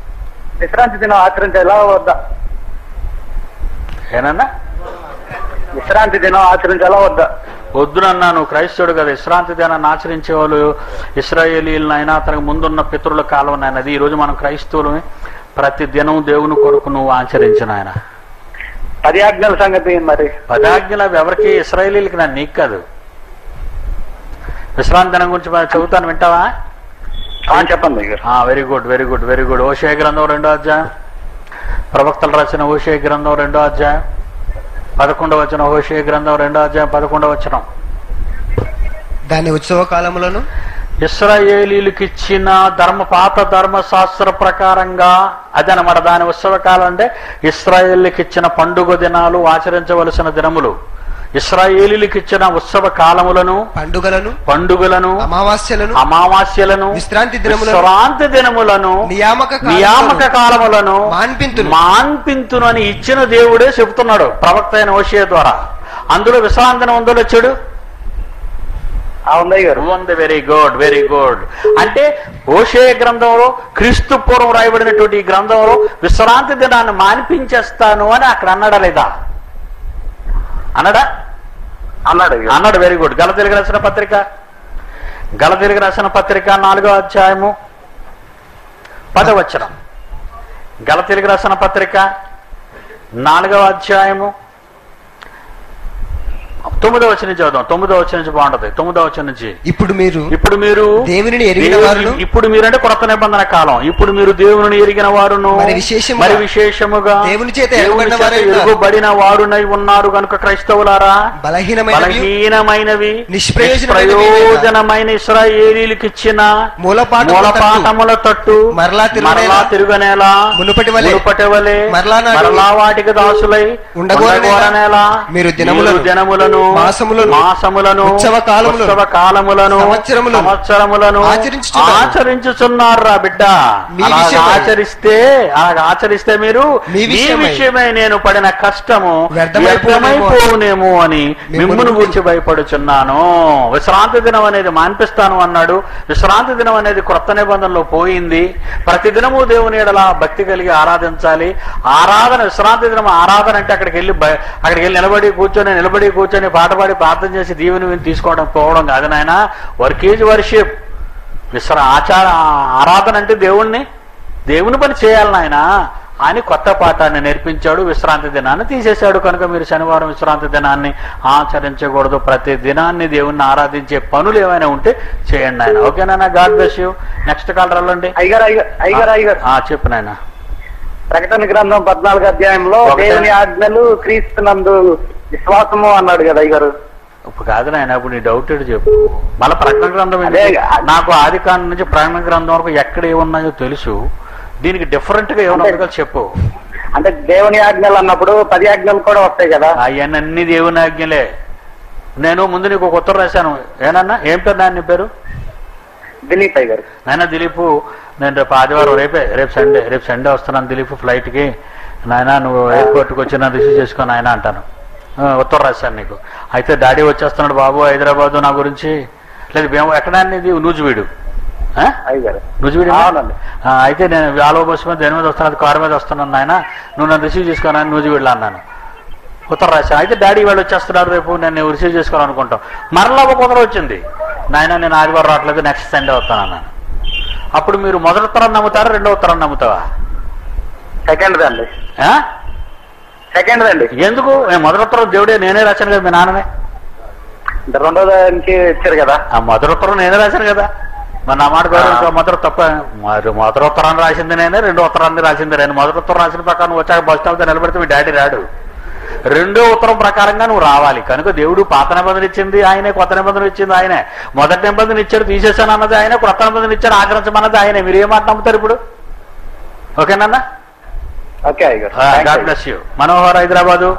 F: విశ్రాంతి దినం ఆచరించేలా వద్దా
A: ఏనన్నా
F: విశ్రాంతి దినం ఆచరించాలా వద్దా
A: వద్దునన్నా నువ్వు క్రైస్తవుడు కదా విశ్రాంతి దినాన్ని ఆచరించే వాళ్ళు ఇస్రాయేలీలనైనా తనకు ముందున్న పితరుల కాలం అది ఈ రోజు మనం క్రైస్తవులమే ప్రతి దినం దేవుని కొరకు నువ్వు ఆచరించిన ఆయన
F: పది ఆజ్ఞల సంగతి మరి
A: పదాజ్ఞలు అవి ఎవరికి ఇస్రాయేలీలకి నా నీకు కాదు విశ్రాంతి దినం గురించి మనం చెబుతాను వింటావా
F: ఆ, చెప్పండి అయ్యగారు
A: very good very good very good ఓషే గ్రంథం రెండో అధ్యాయం ప్రవక్తలు రాసిన ఓషే గ్రంథం రెండో అధ్యాయం పదకొండవ వచనం ఓషే గ్రంథం రెండో అధ్యాయం పదకొండవ వచనం
D: దాని ఉత్సవ కాలములను
A: ఇస్రాయేలీలకు ఇచ్చిన ధర్మ పాత ధర్మశాస్త్ర ప్రకారంగా అదనమాట దాని ఉత్సవ కాలం అంటే ఇస్రాయేలీకి ఇచ్చిన పండుగ దినాలు ఆచరించవలసిన దినములు ఇస్రాయేలీలకు ఇచ్చిన ఉత్సవ కాలములను
D: పండుగలను
A: పండుగలను
D: అమావాస్యలను
A: అమావాస్యలను
D: విశ్రాంతి దినములను,
A: విశ్రాంతి దినములను
D: నియామక కాలములను
A: నియామక కాలములను
D: మాన్పింతును.
A: మాన్పింతును అని ఇచ్చిన దేవుడే చెబుతున్నాడు ప్రవక్త అయిన ఓషియ ద్వారా అందులో విశ్రాంతి దినం ఉందో చెడు
F: ఆ, ఉంది అయ్యగారు
A: ఉంది వెరీ గుడ్ వెరీ గుడ్ అంటే ఓషే గ్రంథంలో క్రీస్తు పూర్వం రాయబడినటువంటి ఈ గ్రంథంలో విశ్రాంతి దినాన్ని మాన్పించేస్తాను అని అక్కడ అన్నాడా లేదా అన్నాడా
F: అన్నాడు అయ్యగారు
A: అన్నాడు వెరీ గుడ్ గల తెలుగు రాసిన పత్రిక గల తెలుగు రాసిన పత్రిక నాలుగో అధ్యాయము పదవచనం గల తెలుగు రాసిన పత్రిక నాలుగవ అధ్యాయము తొమ్మిదో వచ్చిన నుంచి చదువుదాం తొమ్మిదో వచ్చిన నుంచి బాగుంటది తొమ్మిదో వచ్చిన నుంచి
D: ఇప్పుడు మీరు
A: ఇప్పుడు మీరు
D: దేవునిని ఎరిగిన
A: దేవుని-
D: వారును
A: ఇప్పుడు మీరంటే కొత్త నిబంధన కాలం ఇప్పుడు మీరు దేవుని ఎరిగిన వారును
D: మరి విశేషముగా
A: మరి విశేషముగా
D: దేవుని చేత
A: దేవుని
D: ఎరగబడిన
A: చేత
D: వారై ఉన్నారు.
A: ఎరుగబడిన వారునై ఉన్నారు కనుక క్రైస్తవులారా
D: బలహీనమైన
A: బలహీనమైనవి
D: నిష్ప్రయోజనమైనవి
A: నిష్ప్రయోజనమైన ఇస్రాయేలీలకు ఇచ్చిన
D: మూలపాఠముల
A: మూలపాఠముల తట్టు
D: మరలా తిరుగనేలా,
A: మరలా తిరుగనేలా
D: మునుపటి వలె,
A: మునుపటి వలె
D: మరలా నాడు
A: మరలా వాటికి దాసులై
D: ఉండగోరనేలా,
A: ఉండగోరనేలా,
D: మీరు దినములను,
A: మీరు దినములను
D: మాసములను,
A: మాసములను
D: ఉత్సవ కాలములను,
A: ఉత్సవ కాలములను
D: సంవత్సరములను
A: సంవత్సరములను
D: ఆచరించుచున్నారు.
A: ఆచరించుచున్నారా బిడ్డ
D: మీ
A: అలాగ
D: విషయమై.
A: ఆచరిస్తే అలాగ ఆచరిస్తే మీరు
D: మీ
A: మీ
D: విషయమై.
A: విషయమై నేను పడిన కష్టము
D: వ్యర్థమైపోవునేమో
A: వ్యర్థమైపోవునేమో అని
D: మిమ్మును
A: మిమ్మును
D: గురించి
A: గురించి భయపడుచున్నాను విశ్రాంతి దినం అనేది మాన్పిస్తాను అన్నాడు విశ్రాంతి దినం అనేది క్రొత్త నిబంధనలో పోయింది ప్రతి దినము దేవుని ఎడల భక్తి కలిగి ఆరాధించాలి ఆరాధన విశ్రాంతి దినం ఆరాధన అంటే అక్కడికి వెళ్ళి బయ- అక్కడికి వెళ్ళి నిలబడి కూర్చొని నిలబడి కూర్చొని పాట పాడి ప్రార్థన చేసి దీవెని విని తీసుకోవడం పోవడం కాదు నాయన వర్క్ ఈజ్ వర్షిప్ విశ్రా ఆచార ఆరాధన అంటే దేవుణ్ణి దేవుని పని చేయాలి నాయన అని కొత్త పాఠాన్ని నేర్పించాడు విశ్రాంతి దినాన్ని తీసేశాడు కనుక మీరు శనివారం విశ్రాంతి దినాన్ని ఆచరించకూడదు ప్రతి దినాన్ని దేవుణ్ణి ఆరాధించే పనులు ఏమైనా ఉంటే చేయండి ఆయన ఓకేనా God bless you next call రండి
F: అయ్యగారు అయ్యగారు అయ్యగారు అయ్యగారు
A: ఆ, చెప్పు నాయన
F: ప్రకటన గ్రంథం పద్నాలుగు అధ్యాయంలో
A: ఒకటే.
F: దేవుని ఆజ్ఞలు క్రీస్తునందు విశ్వాసము అన్నాడు కదా అయ్యగారు
A: ఇప్పుడు కాదు నాయన ఇప్పుడు నీ డౌట్ ఏంటి చెప్పు మళ్ళీ ప్రకటన గ్రంథం
F: అదే,
A: ఎందుకు?
F: అదే.
A: నాకు ఆది కాండం నుంచి ప్రకటన గ్రంథం వరకు ఎక్కడ ఏమున్నాయో తెలుసు దీనికి డిఫరెంట్ గా ఏమన్నా ఉందో చెప్పు
F: అంటే దేవుని ఆజ్ఞలు అన్నప్పుడు పది ఆజ్ఞలు కూడా వస్తాయి కదా
A: అవన్నీ దేవుని ఆజ్ఞలే నేను ముందు నీకు ఒక ఉత్తరం రాశాను ఏనన్నా ఏం పేరు నాన్న నీ పేరు
F: దిలీప్ అయ్యగారు
A: నాయన దిలీప్ నేను రేపు ఆదివారం రేపే రేపు సండే రేపు సండే వస్తున్నాను దిలీప్ ఫ్లైట్కి నాయన నువ్వు ఎయిర్పోర్ట్కి వచ్చి నన్ను రిసీవ్ చేసుకొని ఆయన అంటాను ఆ, ఉత్తరం రాశాను నీకు అయితే డాడీ వచ్చేస్తున్నాడు బాబు హైదరాబాద్ నా గురించి లేదు మేము ఎక్కడ ఇది నూజివీడు ఆ?
F: అయ్యగారు
A: నూజివీడు
F: అవునండి.
A: ఆ, అయితే నేను ఆలో బస్సు మీద దేని మీద వస్తున్నాను కారు మీద వస్తున్నాను నాయన నువ్వు నన్ను రిసీవ్ చేసుకోనని నూజివీడులో అన్నాను ఉత్తరం రాశాను అయితే డాడీ వాళ్ళు వచ్చేస్తున్నారు రేపు నేను రిసీవ్ చేసుకోవాలనుకుంటాం మరలా ఒక ఉత్తరం వచ్చింది నాయన నేను ఆదివారం రావట్లేదు నెక్స్ట్ సండే వస్తాను అన్నాను అప్పుడు మీరు మొదటి ఉత్తరం నమ్ముతారా రెండో ఉత్తరం నమ్ముతావా
F: సెకండ్ దండి
A: ఆ?
F: సెకండ్ దండి
A: ఎందుకు ఏ మొదటి ఉత్తరం దేవుడే నేనే రాశాను కదా మీ నాన్ననే
F: అంటే రెండో దానికి ఇచ్చారు కదా
A: ఆ మొదటి ఉత్తరం నేనే రాశాను కదా మరి నా మాట గౌరవించు మొదటి తప్ప మరి మొదటి ఉత్తరాన్ని రాసింది నేనే రెండో ఉత్తరాన్ని రాసింది నేను మొదటి ఉత్తరం రాసిన ప్రకారం నువ్వు వచ్చాక బస్ స్టాప్ నిలబెడితే మీ డాడీ రాడు రెండో ఉత్తరం ప్రకారంగా నువ్వు రావాలి కనుక దేవుడు పాత నిబంధన ఇచ్చింది ఆయనే కొత్త నిబంధన ఇచ్చింది ఆయనే మొదటి నిబంధన ఇచ్చాడు తీసేశాను అన్నది ఆయనే కొత్త నిబంధన ఇచ్చాడు ఆచరించమన్నది ఆయనే మీరు ఏం మాట నమ్ముతారు ఇప్పుడు ఓకేనన్నా
F: ఓకే అయ్యగారు
A: God
F: thanks
A: bless you Manohar Hyderabad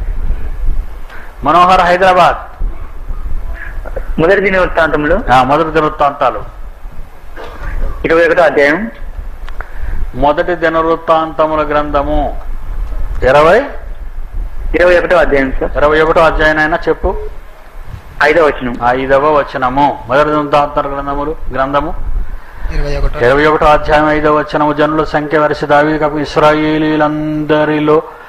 A: Manohar Hyderabad
B: మొదటి దిన వృత్తాంతములు
A: ఆ, మొదటి దినవృత్తాంతాలు
B: ఇరవై ఒకటో అధ్యాయం
A: మొదటి దినవృత్తాంతముల గ్రంథము ఇరవై
B: ఇరవై ఒకటో అధ్యాయం సార్
A: ఇరవై ఒకటో అధ్యాయం అయినా చెప్పు
B: ఐదో వచనం
A: ఐదవ వచనము మొదటి దినవృత్తాంతముల గ్రంథములు గ్రంథము
D: ఇరవై ఒకటో
A: ఇరవై ఒకటో అధ్యాయం ఐదవ వచనము జనుల సంఖ్య వరిసి దావీకపు ఇస్రాయేలీలందరిలో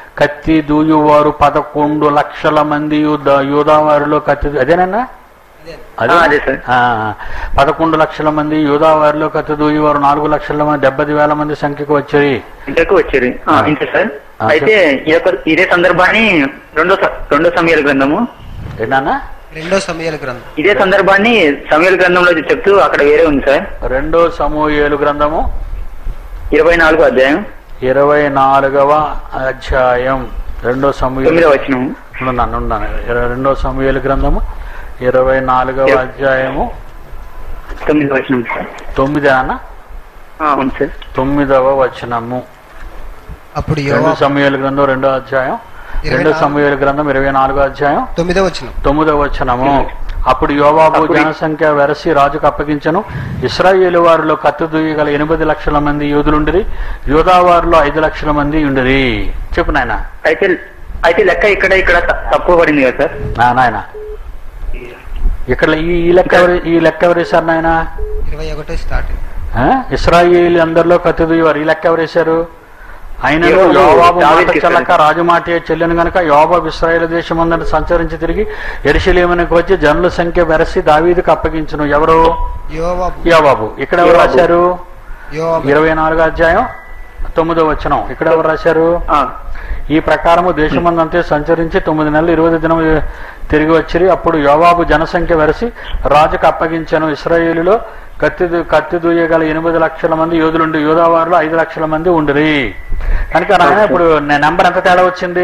A: కత్తి దూయువారు పదకొండు లక్షల మంది యూద యూదావారిలో కత్తి దూ- అదేనన్నా అదే
B: ఆ, అదే సార్.
A: ఆ, పదకొండు లక్షల మంది యూదావారిలో కత్తి దూయువారు నాలుగు లక్షల మంది డెబ్బై వేల మంది సంఖ్యకు వచ్చాయి
B: ఇంతకు వచ్చారు ఆ,
A: ఆ.
B: ఇంతే సార్
A: ఆ,
B: అయితే ఈ యొక్క ఇదే సందర్భాన్ని రెండో స- రెండో సమయాల గ్రంథము
A: ఏంటన్నా
D: రెండో సమయాల గ్రంథం
B: ఇదే సందర్భాన్ని సమయాల గ్రంథంలో చెప్తూ అక్కడ వేరే ఉంది సార్
A: రెండో సమూహేలు గ్రంథము
B: ఇరవై నాలుగో అధ్యాయం
A: ఇరవై నాలుగవ అధ్యాయం రెండో సమూహ
B: తొమ్మిదో వచనం
A: ఉన్నాను ఉన్నాను ఇరవై రెండో సమూహేలు గ్రంథము ఇరవై నాలుగవ
B: Yes.
A: అధ్యాయము
B: తొమ్మిదో వచనం సార్
A: తొమ్మిది అన్న
B: ఆ, అవును సార్
A: తొమ్మిదవ వచనము
D: అప్పుడు
A: రెండు
D: యోవా
A: సమయాల గ్రంథం రెండో అధ్యాయం
D: ఇరవై
A: రెండు
D: నాలుగు.
A: సమయాల గ్రంథం ఇరవై నాలుగో అధ్యాయం
D: తొమ్మిదో వచ్చిన
A: తొమ్మిదవ వచనము అప్పుడు యోబాబు
B: అప్పుడు-
A: జనసంఖ్య వెరసి రాజుకు అప్పగించను ఇస్రాయేలు వారిలో కత్తి దూయగల ఎనిమిది లక్షల మంది యూదులుండిరి యూదా వారిలో ఐదు లక్షల మంది ఉండిరి చెప్పు నాయన
B: అయితే అయితే లెక్క ఇక్కడ ఇక్కడ త- తప్పు పడింది కదా సార్
A: నాయన ఇక్కడ ఈ ఈ లెక్క ఎవరు ఈ లెక్క ఎవరు వేశారు నాయన
D: ఇరవై ఒకటో స్టార్ట్
A: ఇస్రాయేల్ అందరిలో కత్తి దూయవారు ఈ లెక్క ఎవరు వేశారు ఆయన
B: యోబాబు
A: యోబాబు మాట
B: దావీదుకి
A: చెల్లక రాజమాటే చెల్లెను గనక యోబాబు ఇస్రాయేల్ దేశమందని సంచరించి తిరిగి ఎరుషలేమునికి వచ్చి జనుల సంఖ్య వెరసి దావీదుకు అప్పగించును ఎవరు
D: యోవాబు
A: యోబాబు ఇక్కడ ఎవరు
B: యోబాబు.
A: రాశారు
D: యోవాబు
A: ఇరవై నాలుగో అధ్యాయం తొమ్మిదో వచనం ఇక్కడ ఎవరు రాశారు
B: ఆ,
A: ఈ ప్రకారము దేశమందంతే సంచరించి తొమ్మిది నెలలు ఇరవై దినం తిరిగి వచ్చిరి అప్పుడు యోబాబు జనసంఖ్య వెరసి రాజుకు అప్పగించాను ఇస్రాయేలులో కత్తి దు- కత్తి దూయగల ఎనిమిది లక్షల మంది యోధులుండి యోధావారిలో ఐదు లక్షల మంది ఉండిరి కనుక నాయన ఇప్పుడు నే- నెంబర్ ఎంత తేడా వచ్చింది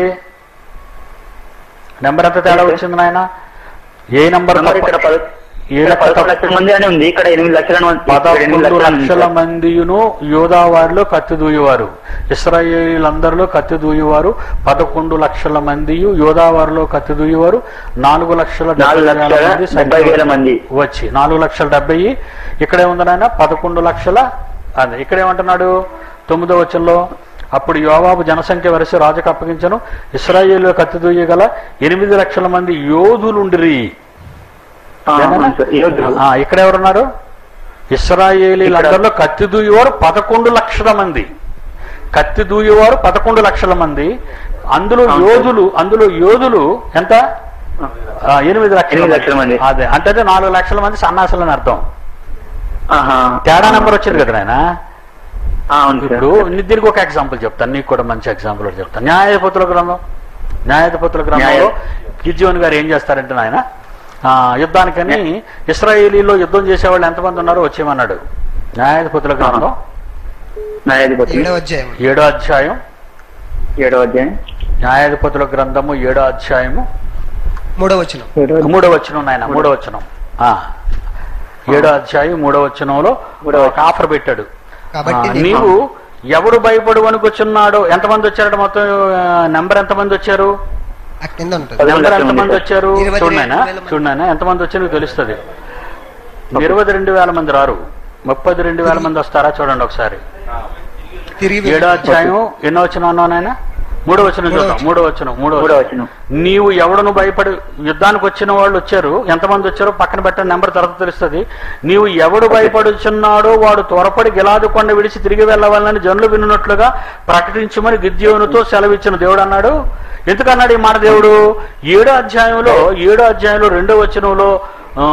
A: నెంబర్ ఎంత తేడా వచ్చింది నాయన ఏ నెంబర్
B: మరి ఇక్కడ పద-
A: ఏ
B: ఇక్కడ
A: లెక్క
B: పదకొండు
A: తప్పు?
B: లక్షల మంది అని ఉంది ఇక్కడ ఎనిమిది లక్షల మంది- ఇక్కడ ఎనిమిది
A: పదకొండు
B: లక్షల మంది
A: లక్షల
B: సార్.
A: మందియును యోధావారిలో కత్తి దూయువారు ఇస్రాయేలీలందరిలో కత్తి దూయువారు పదకొండు లక్షల మందియు యోధావారిలో కత్తి దూయువారు నాలుగు లక్షల
B: నాలుగు
A: డెబ్బై వేల
B: లక్షల
A: మంది
B: డెబ్బై వేల
A: సంఖ్య
B: మంది.
A: వచ్చి నాలుగు లక్షల డెబ్బై ఇక్కడే ఉంది నాయన పదకొండు లక్షల అదే ఇక్కడేమంటున్నాడు తొమ్మిదో వచనంలో అప్పుడు యోవాబు జనసంఖ్య వరసి రాజుకు అప్పగించను ఇస్రాయేల్ కత్తి దూయగల ఎనిమిది లక్షల మంది యోధులుండిరి
B: ఆ,
A: ఏనా?
B: అవును సార్. ఈరోజు
A: ఆ, ఇక్కడ ఎవరున్నారు ఇస్రాయేలీలందరిలో కత్తి దూయేవారు పదకొండు లక్షల మంది కత్తి దూయేవారు పదకొండు లక్షల మంది అందులో
B: అవును సార్.
A: యోధులు అందులో యోధులు ఎంత ఆ, ఎనిమిది లక్షల
B: ఎనిమిది లక్షల మంది.
A: అదే అంటే అదే నాలుగు లక్షల మంది సన్నాసులు అని అర్థం
B: ఆహా.
A: తేడా నెంబర్ వచ్చింది కదా నాయన
B: ఆ, అవును సార్.
A: ఇప్పుడు ని- దీనికి ఒక ఎగ్జాంపుల్ చెప్తాను నీకు కూడా మంచి ఎగ్జాంపుల్ ఒకటి చెప్తాను న్యాయాధిపతుల గ్రంథం న్యాయాధిపతుల గ్రంథంలో గిజ్జోన్ గారు ఏం చేస్తారంటే నాయన ఆ, యుద్ధానికని ఇస్రాయేలీలో యుద్ధం చేసేవాళ్ళు ఎంతమంది ఉన్నారో వచ్చేయమన్నాడు న్యాయాధిపతుల గ్రంథం
B: న్యాయాధిపతి
D: ఏడవ అధ్యాయం
A: ఏడో అధ్యాయం
B: ఏడవ అధ్యాయం
A: న్యాయాధిపతుల గ్రంథము ఏడో అధ్యాయము
D: మూడవ వచనం
A: మూడో వచనం నాయన మూడో వచనం ఆ, ఏడో అధ్యాయం మూడో వచనంలో
B: మూడో
A: ఒక ఆఫర్ పెట్టాడు
D: కాబట్టి
A: ఆ,
D: నీవు-
A: నీవు ఎవడు భయపడు వనుకొచ్చున్నాడో ఎంతమంది వచ్చారట మొత్తం నెంబర్ ఎంతమంది వచ్చారు
D: ఆ కింద ఉంటుంది
B: పదకొండు
A: నెంబర్
B: లక్షల
A: ఎంతమంది
B: మంది
A: వచ్చారు
D: ఇరవై
A: చూడనైనా
D: రెండు వేల మంది.
A: చూడనైనా ఎంతమంది వచ్చారు నీకు తెలుస్తుంది ఇరవై రెండు వేల మంది రారు ముప్పై రెండు వేల మంది వస్తారా చూడండి ఒకసారి
D: తిరిగి
A: ఏడో అధ్యాయం ఎన్నో వచ్చిన అన్నానైనా మూడో వచ్చిన
D: మూడో
A: చూద్దాం
D: వచనం.
A: మూడో వచ్చిన మూడో
B: మూడో
A: వచనం.
B: వచనం
A: నీవు ఎవడను భయపడి యుద్ధానికి వచ్చిన వాళ్ళు వచ్చారు ఎంతమంది వచ్చారో పక్కన పెట్టిన నెంబర్ తర్వాత తెలుస్తుంది నీవు ఎవడు భయపడుచున్నాడో వాడు త్వరపడి గిలాదు కొండ విడిచి తిరిగి వెళ్ళవాలని జనులు వినున్నట్లుగా ప్రకటించమని గిద్యోనుతో సెలవిచ్చిన దేవుడు అన్నాడు ఎందుకన్నాడు ఈ మాట దేవుడు ఏడో అధ్యాయంలో ఏడో అధ్యాయంలో రెండో వచనంలో ఆ,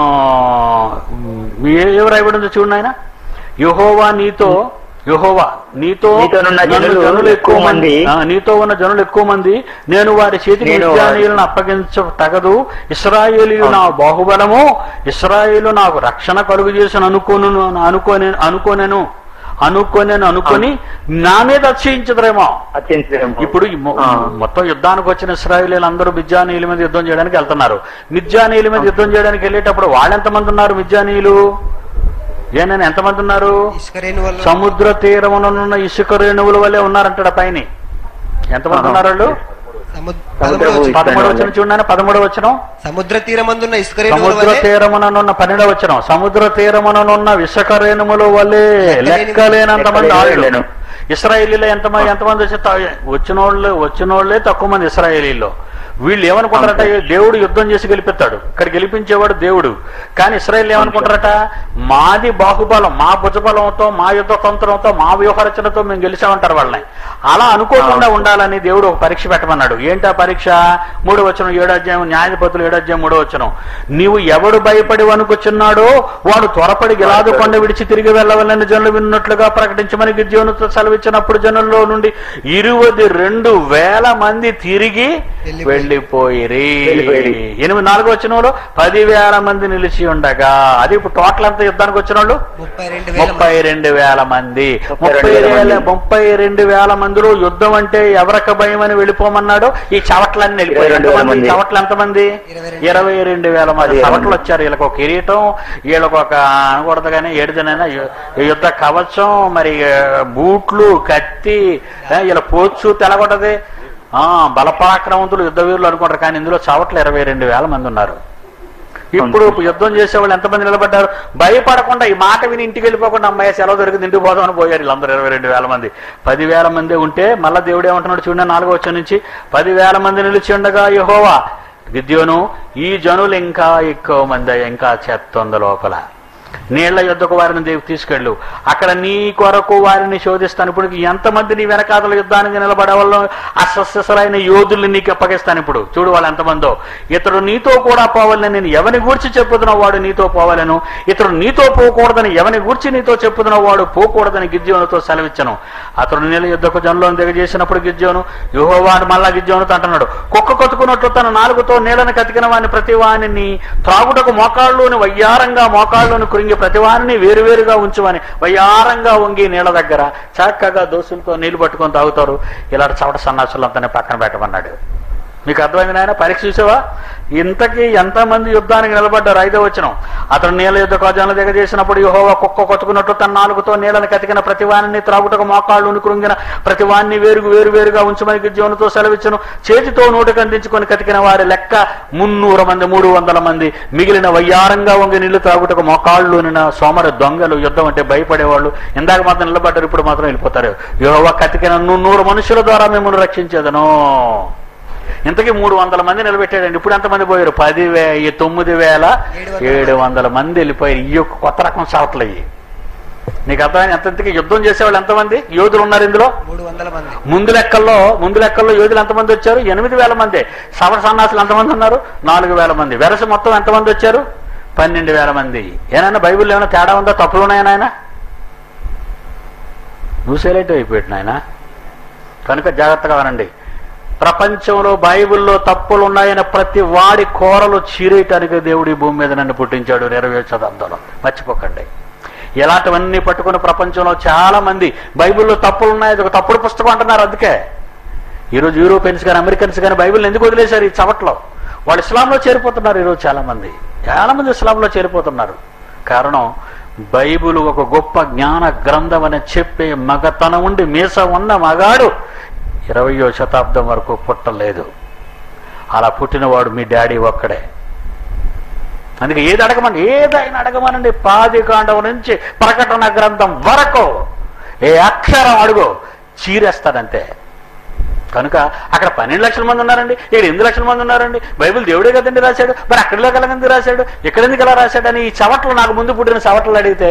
A: ఏ- ఏం రాయబడిందో చూడండి ఆయన యహోవా నీతో యహోవా నీతో
B: నీతోనున్న
A: నన్ను
B: జనులు ఎక్కువ మంది.
A: ఆ, నీతో ఉన్న జనులు ఎక్కువ మంది నేను వారి చేతికి
B: నేను
A: మిద్యానీయులను అప్పగించ తగదు ఇస్రాయేలీలు నా బాహుబలము ఇస్రాయేలు నాకు రక్షణ కలుగు చేసిన అనుకోను అనుకోనే అనుకోనేను అనుకోనేను అనుకొని నా మీద అతిశయించదురేమో
B: అత్యంత
A: ఇప్పుడు ఈ మొ-
B: ఆ.
A: మొత్తం యుద్ధానికి వచ్చిన ఇస్రాయేలీలు అందరూ మిద్యానీయుల మీద యుద్ధం చేయడానికి వెళ్తున్నారు మిద్యానీయుల మీద యుద్ధం చేయడానికి వెళ్ళేటప్పుడు వాళ్ళు ఎంతమంది ఉన్నారు మిద్యానీయులు ఏనైనా ఎంతమంది ఉన్నారు
D: ఇసుకరేణి వల్ల
A: సముద్ర తీరమునున్న ఇసుక రేణువుల వల్లే ఉన్నారంటాడు ఆ పైన ఎంతమంది
B: ఆహా.
A: ఉన్నారు వాళ్ళు
D: సముద్ర
B: సముద్రపు
D: పదమూడవ వచనం.
A: పదమూడు వచ్చిన చూడండి పదమూడు వచ్చిన
D: సముద్ర తీరమందున్న ఇసుకరేణువుల
A: సముద్ర
D: వలె
A: తీరముననున్న పన్నెండవ వచ్చిన సముద్ర తీరముననున్న విశక రేణుముల వల్లే లెక్కలేనంత మంది ఆళ్ళు
B: లెక్కలేను.
A: ఇస్రాయేలీలో ఎంతమంది ఎంతమంది వచ్చి వచ్చినోళ్ళు వచ్చినోళ్ళే తక్కువ మంది ఇస్రాయేలీలో వీళ్ళు ఏమనుకుంటారట దేవుడు యుద్ధం చేసి గెలిపిస్తాడు ఇక్కడ గెలిపించేవాడు దేవుడు కానీ ఇస్రాయల్ ఏమనుకుంటారట మాది బాహుబలం మా భుజబలంతో మా యుద్ధ తంత్రంతో మా వ్యూహరచనతో మేము గెలిచామంటారు వాళ్ళని అలా అనుకోకుండా ఉండాలని దేవుడు ఒక పరీక్ష పెట్టమన్నాడు ఏంటా పరీక్ష మూడో వచనం ఏడో అధ్యాయం న్యాయాధిపతులు ఏడో అధ్యాయం మూడో వచనం నీవు ఎవడు భయపడి వనుకొచ్చున్నాడో వాడు త్వరపడి గిలాదు కొండ విడిచి తిరిగి వెళ్ళవలని జనులు విన్నట్లుగా ప్రకటించమని గిద్యోనుతో సెలవిచ్చినప్పుడు జనుల్లో నుండి ఇరువది రెండు వేల మంది తిరిగి
D: వెళ్ళిపోయి-
A: వెళ్ళిపోయిరి
E: వెళ్ళిపోయిరి.
A: ఎనిమిది నాలుగు వచ్చిన పదివేల మంది నిలిచి ఉండగా అది ఇప్పుడు టోటల్ అంతా యుద్ధానికి వచ్చిన వాళ్ళు
D: ముప్పై రెండు వేల
A: ముప్పై రెండు వేల మంది
E: ముప్పై
A: ముప్పై
E: రెండు వేల
A: వేల
E: మంది.
A: ముప్పై రెండు వేల మందిలో యుద్ధం అంటే ఎవరికి భయం అని వెళ్ళిపోమన్నాడు ఈ చవట్లన్నీ వెళ్ళిపోయారు
E: ఇరవై రెండు వేల
A: ఎంతమంది
E: మంది.
A: చవట్లు ఎంతమంది
D: ఇరవై రెండు.
A: ఇరవై రెండు వేల మంది
E: పదిహేను
A: చవట్లు
E: మంది.
A: వచ్చారు వీళ్ళకి ఒక కిరీటం వీళ్ళకి ఒక అనకూడదు కానీ ఏడుదనైనా యుద్ధ కవచం మరి ఆ, బూట్లు కత్తి ఆ, వీళ్ళ పోచ్చు తెలగొట్టది ఆ బలపరాక్రమంతులు యుద్ధ వీరులు అనుకుంటారు కానీ ఇందులో చవట్లు ఇరవై రెండు వేల మంది ఉన్నారు ఇప్పుడు యుద్ధం చేసే వాళ్ళు ఎంతమంది నిలబడ్డారు భయపడకుండా ఈ మాట విని ఇంటికి వెళ్ళిపోకుండా అమ్మాయి సెలవు దొరికింది ఇంటికి పోదామని పోయారు వీళ్ళందరూ ఇరవై రెండు వేల మంది పదివేల మంది ఉంటే మళ్ళా దేవుడు ఏమంటున్నాడు చూడండి నాలుగో వచ్చి నుంచి పదివేల మంది నిలిచి ఉండగా యహోవా గిద్యోను ఈ జనులు ఇంకా ఎక్కువ మంది ఇంకా చెత్త ఉంది లోపల నీళ్ల యుద్ధకు వారిని దేవు తీసుకెళ్ళు అక్కడ నీ కొరకు వారిని శోధిస్తాను ఇప్పుడు ఎంతమంది నీ వెనకాతల యుద్ధానికి నిలబడే వాళ్ళు అస్వస్థలైన యోధుల్ని నీకు అప్పగిస్తాను ఇప్పుడు చూడు వాళ్ళు ఎంతమందో ఇతడు నీతో కూడా పోవాలని నేను ఎవని గూర్చి చెప్పుతున్న వాడు నీతో పోవాలను ఇతడు నీతో పోకూడదని ఎవని గూర్చి నీతో చెప్పుతున్న వాడు పోకూడదని గిద్యోనుతో సెలవిచ్చను అతడు నీళ్ళ యుద్ధకు జనంలో దిగజేసినప్పుడు గిద్యోను యుహోవాడు మళ్ళా గిద్యోనుతో అంటున్నాడు కుక్క కొట్టుకున్నట్లు తన నాలుగుతో నీళ్ళని కతికిన వాడిని ప్రతి వాణిని త్రాగుటకు మోకాళ్ళలోని వయ్యారంగా మోకాళ్ళలోని కురింగి ప్రతి వారిని వేరువేరుగా ఉంచుమని వయ్యారంగా వంగి నీళ్ళ దగ్గర చక్కగా దోసులతో నీళ్లు పట్టుకొని తాగుతారు ఇలాంటి చవట సన్నాసులంతానే పక్కన పెట్టమన్నాడు మీకు అర్థమైంది నాయన పరీక్ష చూసావా ఇంతకీ ఎంతమంది యుద్ధానికి నిలబడ్డారు ఐదో వచ్చిన అతను నీళ్ళ యుద్ధ కోజాలను దిగ చేసినప్పుడు యెహోవా కుక్క కొట్టుకున్నట్టు తన నాలుగుతో నీళ్ళని కతికిన ప్రతివాన్ని త్రాగుటకు మోకాళ్ళు కృంగిన ప్రతివాన్ని వేరుగు వేరు వేరుగా ఉంచమని గిజ్జోనుతో సెలవిచ్చను చేతితో నోటికి అందించుకొని కతికిన వారి లెక్క మున్నూరు మంది మూడు వందల మంది మిగిలిన వయ్యారంగా వంగి నీళ్లు త్రాగుటకు మోకాళ్ళునిన సోమర దొంగలు యుద్ధం అంటే భయపడేవాళ్ళు ఇందాక మాత్రం నిలబడ్డారు ఇప్పుడు మాత్రం వెళ్ళిపోతారు యెహోవా కతికిన నూరు మనుషుల ద్వారా మిమ్మల్ని రక్షించేదను ఇంతకీ మూడు వందల మంది నిలబెట్టాడండి ఇప్పుడు ఎంతమంది పోయారు పది వే ఈ తొమ్మిది వేల ఏడు వందల మంది వెళ్ళిపోయారు ఈ యొక్క కొత్త రకం షాట్లు అయ్యి నీకు అర్థమైంది ఎంత ఇంతకీ యుద్ధం చేసేవాళ్ళు ఎంతమంది యోధులు ఉన్నారు ఇందులో
D: మూడు వందల మంది
A: ముందు లెక్కల్లో ముందు లెక్కల్లో యోధులు ఎంతమంది వచ్చారు ఎనిమిది వేల మంది సవర సన్నాసులు ఎంతమంది ఉన్నారు నాలుగు వేల మంది వెరస మొత్తం ఎంతమంది వచ్చారు పన్నెండు వేల మంది ఏనాయన బైబిల్ ఏమైనా తేడా ఉందా తప్పులు ఉన్నాయా నాయన నువ్వు సెలెక్ట్ అయిపోయాడు నాయన కనుక జాగ్రత్తగా వినండి ప్రపంచంలో బైబిల్లో తప్పులు ఉన్నాయని ప్రతి వాడి కోరలు చీరేయటానికి దేవుడు ఈ భూమి మీద నన్ను పుట్టించాడు నెరవేర్చ శతాబ్దంలో మర్చిపోకండి ఇలాంటివన్నీ పట్టుకుని ప్రపంచంలో చాలా మంది బైబిల్లో తప్పులు ఉన్నాయి అది ఒక తప్పుడు పుస్తకం అంటున్నారు అందుకే ఈరోజు యూరోపియన్స్ కానీ అమెరికన్స్ కానీ బైబిల్ ఎందుకు వదిలేశారు ఈ చవట్లో వాళ్ళు ఇస్లాంలో చేరిపోతున్నారు ఈరోజు చాలా మంది చాలా మంది ఇస్లాంలో చేరిపోతున్నారు కారణం బైబిల్ ఒక గొప్ప జ్ఞాన గ్రంథం అని చెప్పే మగతనం ఉండి మీస ఉన్న మగాడు ఇరవయో శతాబ్దం వరకు పుట్టలేదు అలా పుట్టినవాడు మీ డాడీ ఒక్కడే అందుకే ఏది అడగమని ఏదైనా అడగమనండి పాది కాండం నుంచి ప్రకటన గ్రంథం వరకు ఏ అక్షరం అడుగు చీరేస్తాడంతే కనుక అక్కడ పన్నెండు లక్షల మంది ఉన్నారండి ఇక్కడ ఎనిమిది లక్షల మంది ఉన్నారండి బైబిల్ దేవుడే కదండి రాశాడు మరి అక్కడిలో కలగంది రాశాడు ఇక్కడ ఎందుకు ఎలా రాశాడు అని ఈ చవట్లు నాకు ముందు పుట్టిన చవట్లు అడిగితే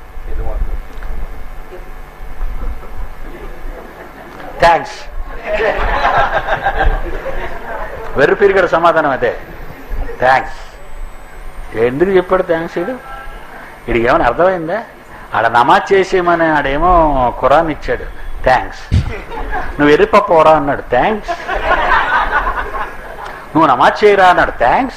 A: థ్యాంక్స్ వెర్రి పీరిగడ సమాధానం అదే థ్యాంక్స్ ఎందుకు చెప్పాడు థ్యాంక్స్ ఇడు ఇది ఏమైనా అర్థమైందా ఆడ నమాజ్ చేసేయమని ఆడేమో ఖురాన్ ఇచ్చాడు థ్యాంక్స్ నువ్వు ఎర్రిపప్పోరా అన్నాడు థ్యాంక్స్ నువ్వు నమాజ్ చేయరా అన్నాడు థ్యాంక్స్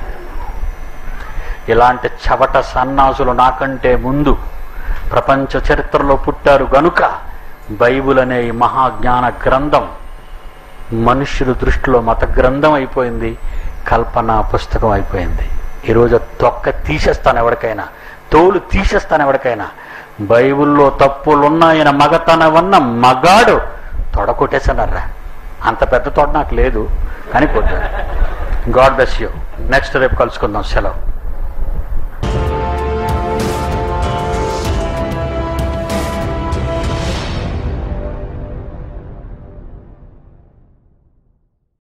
A: ఇలాంటి చవట సన్నాసులు నాకంటే ముందు ప్రపంచ చరిత్రలో పుట్టారు గనుక బైబుల్ అనే ఈ మహాజ్ఞాన గ్రంథం మనుష్యుల దృష్టిలో మత గ్రంథం అయిపోయింది కల్పన పుస్తకం అయిపోయింది ఈరోజు తొక్క తీసేస్తాను ఎవరికైనా తోలు తీసేస్తాను ఎవరికైనా బైబిల్లో తప్పులున్నాయన మగతనవన్న మగాడు తొడకొట్టేసనర్రా అంత పెద్ద తోట నాకు లేదు అని కొట్టాడు గాడ్ బెస్ యూ నెక్స్ట్ రేపు కలుసుకుందాం సెలవు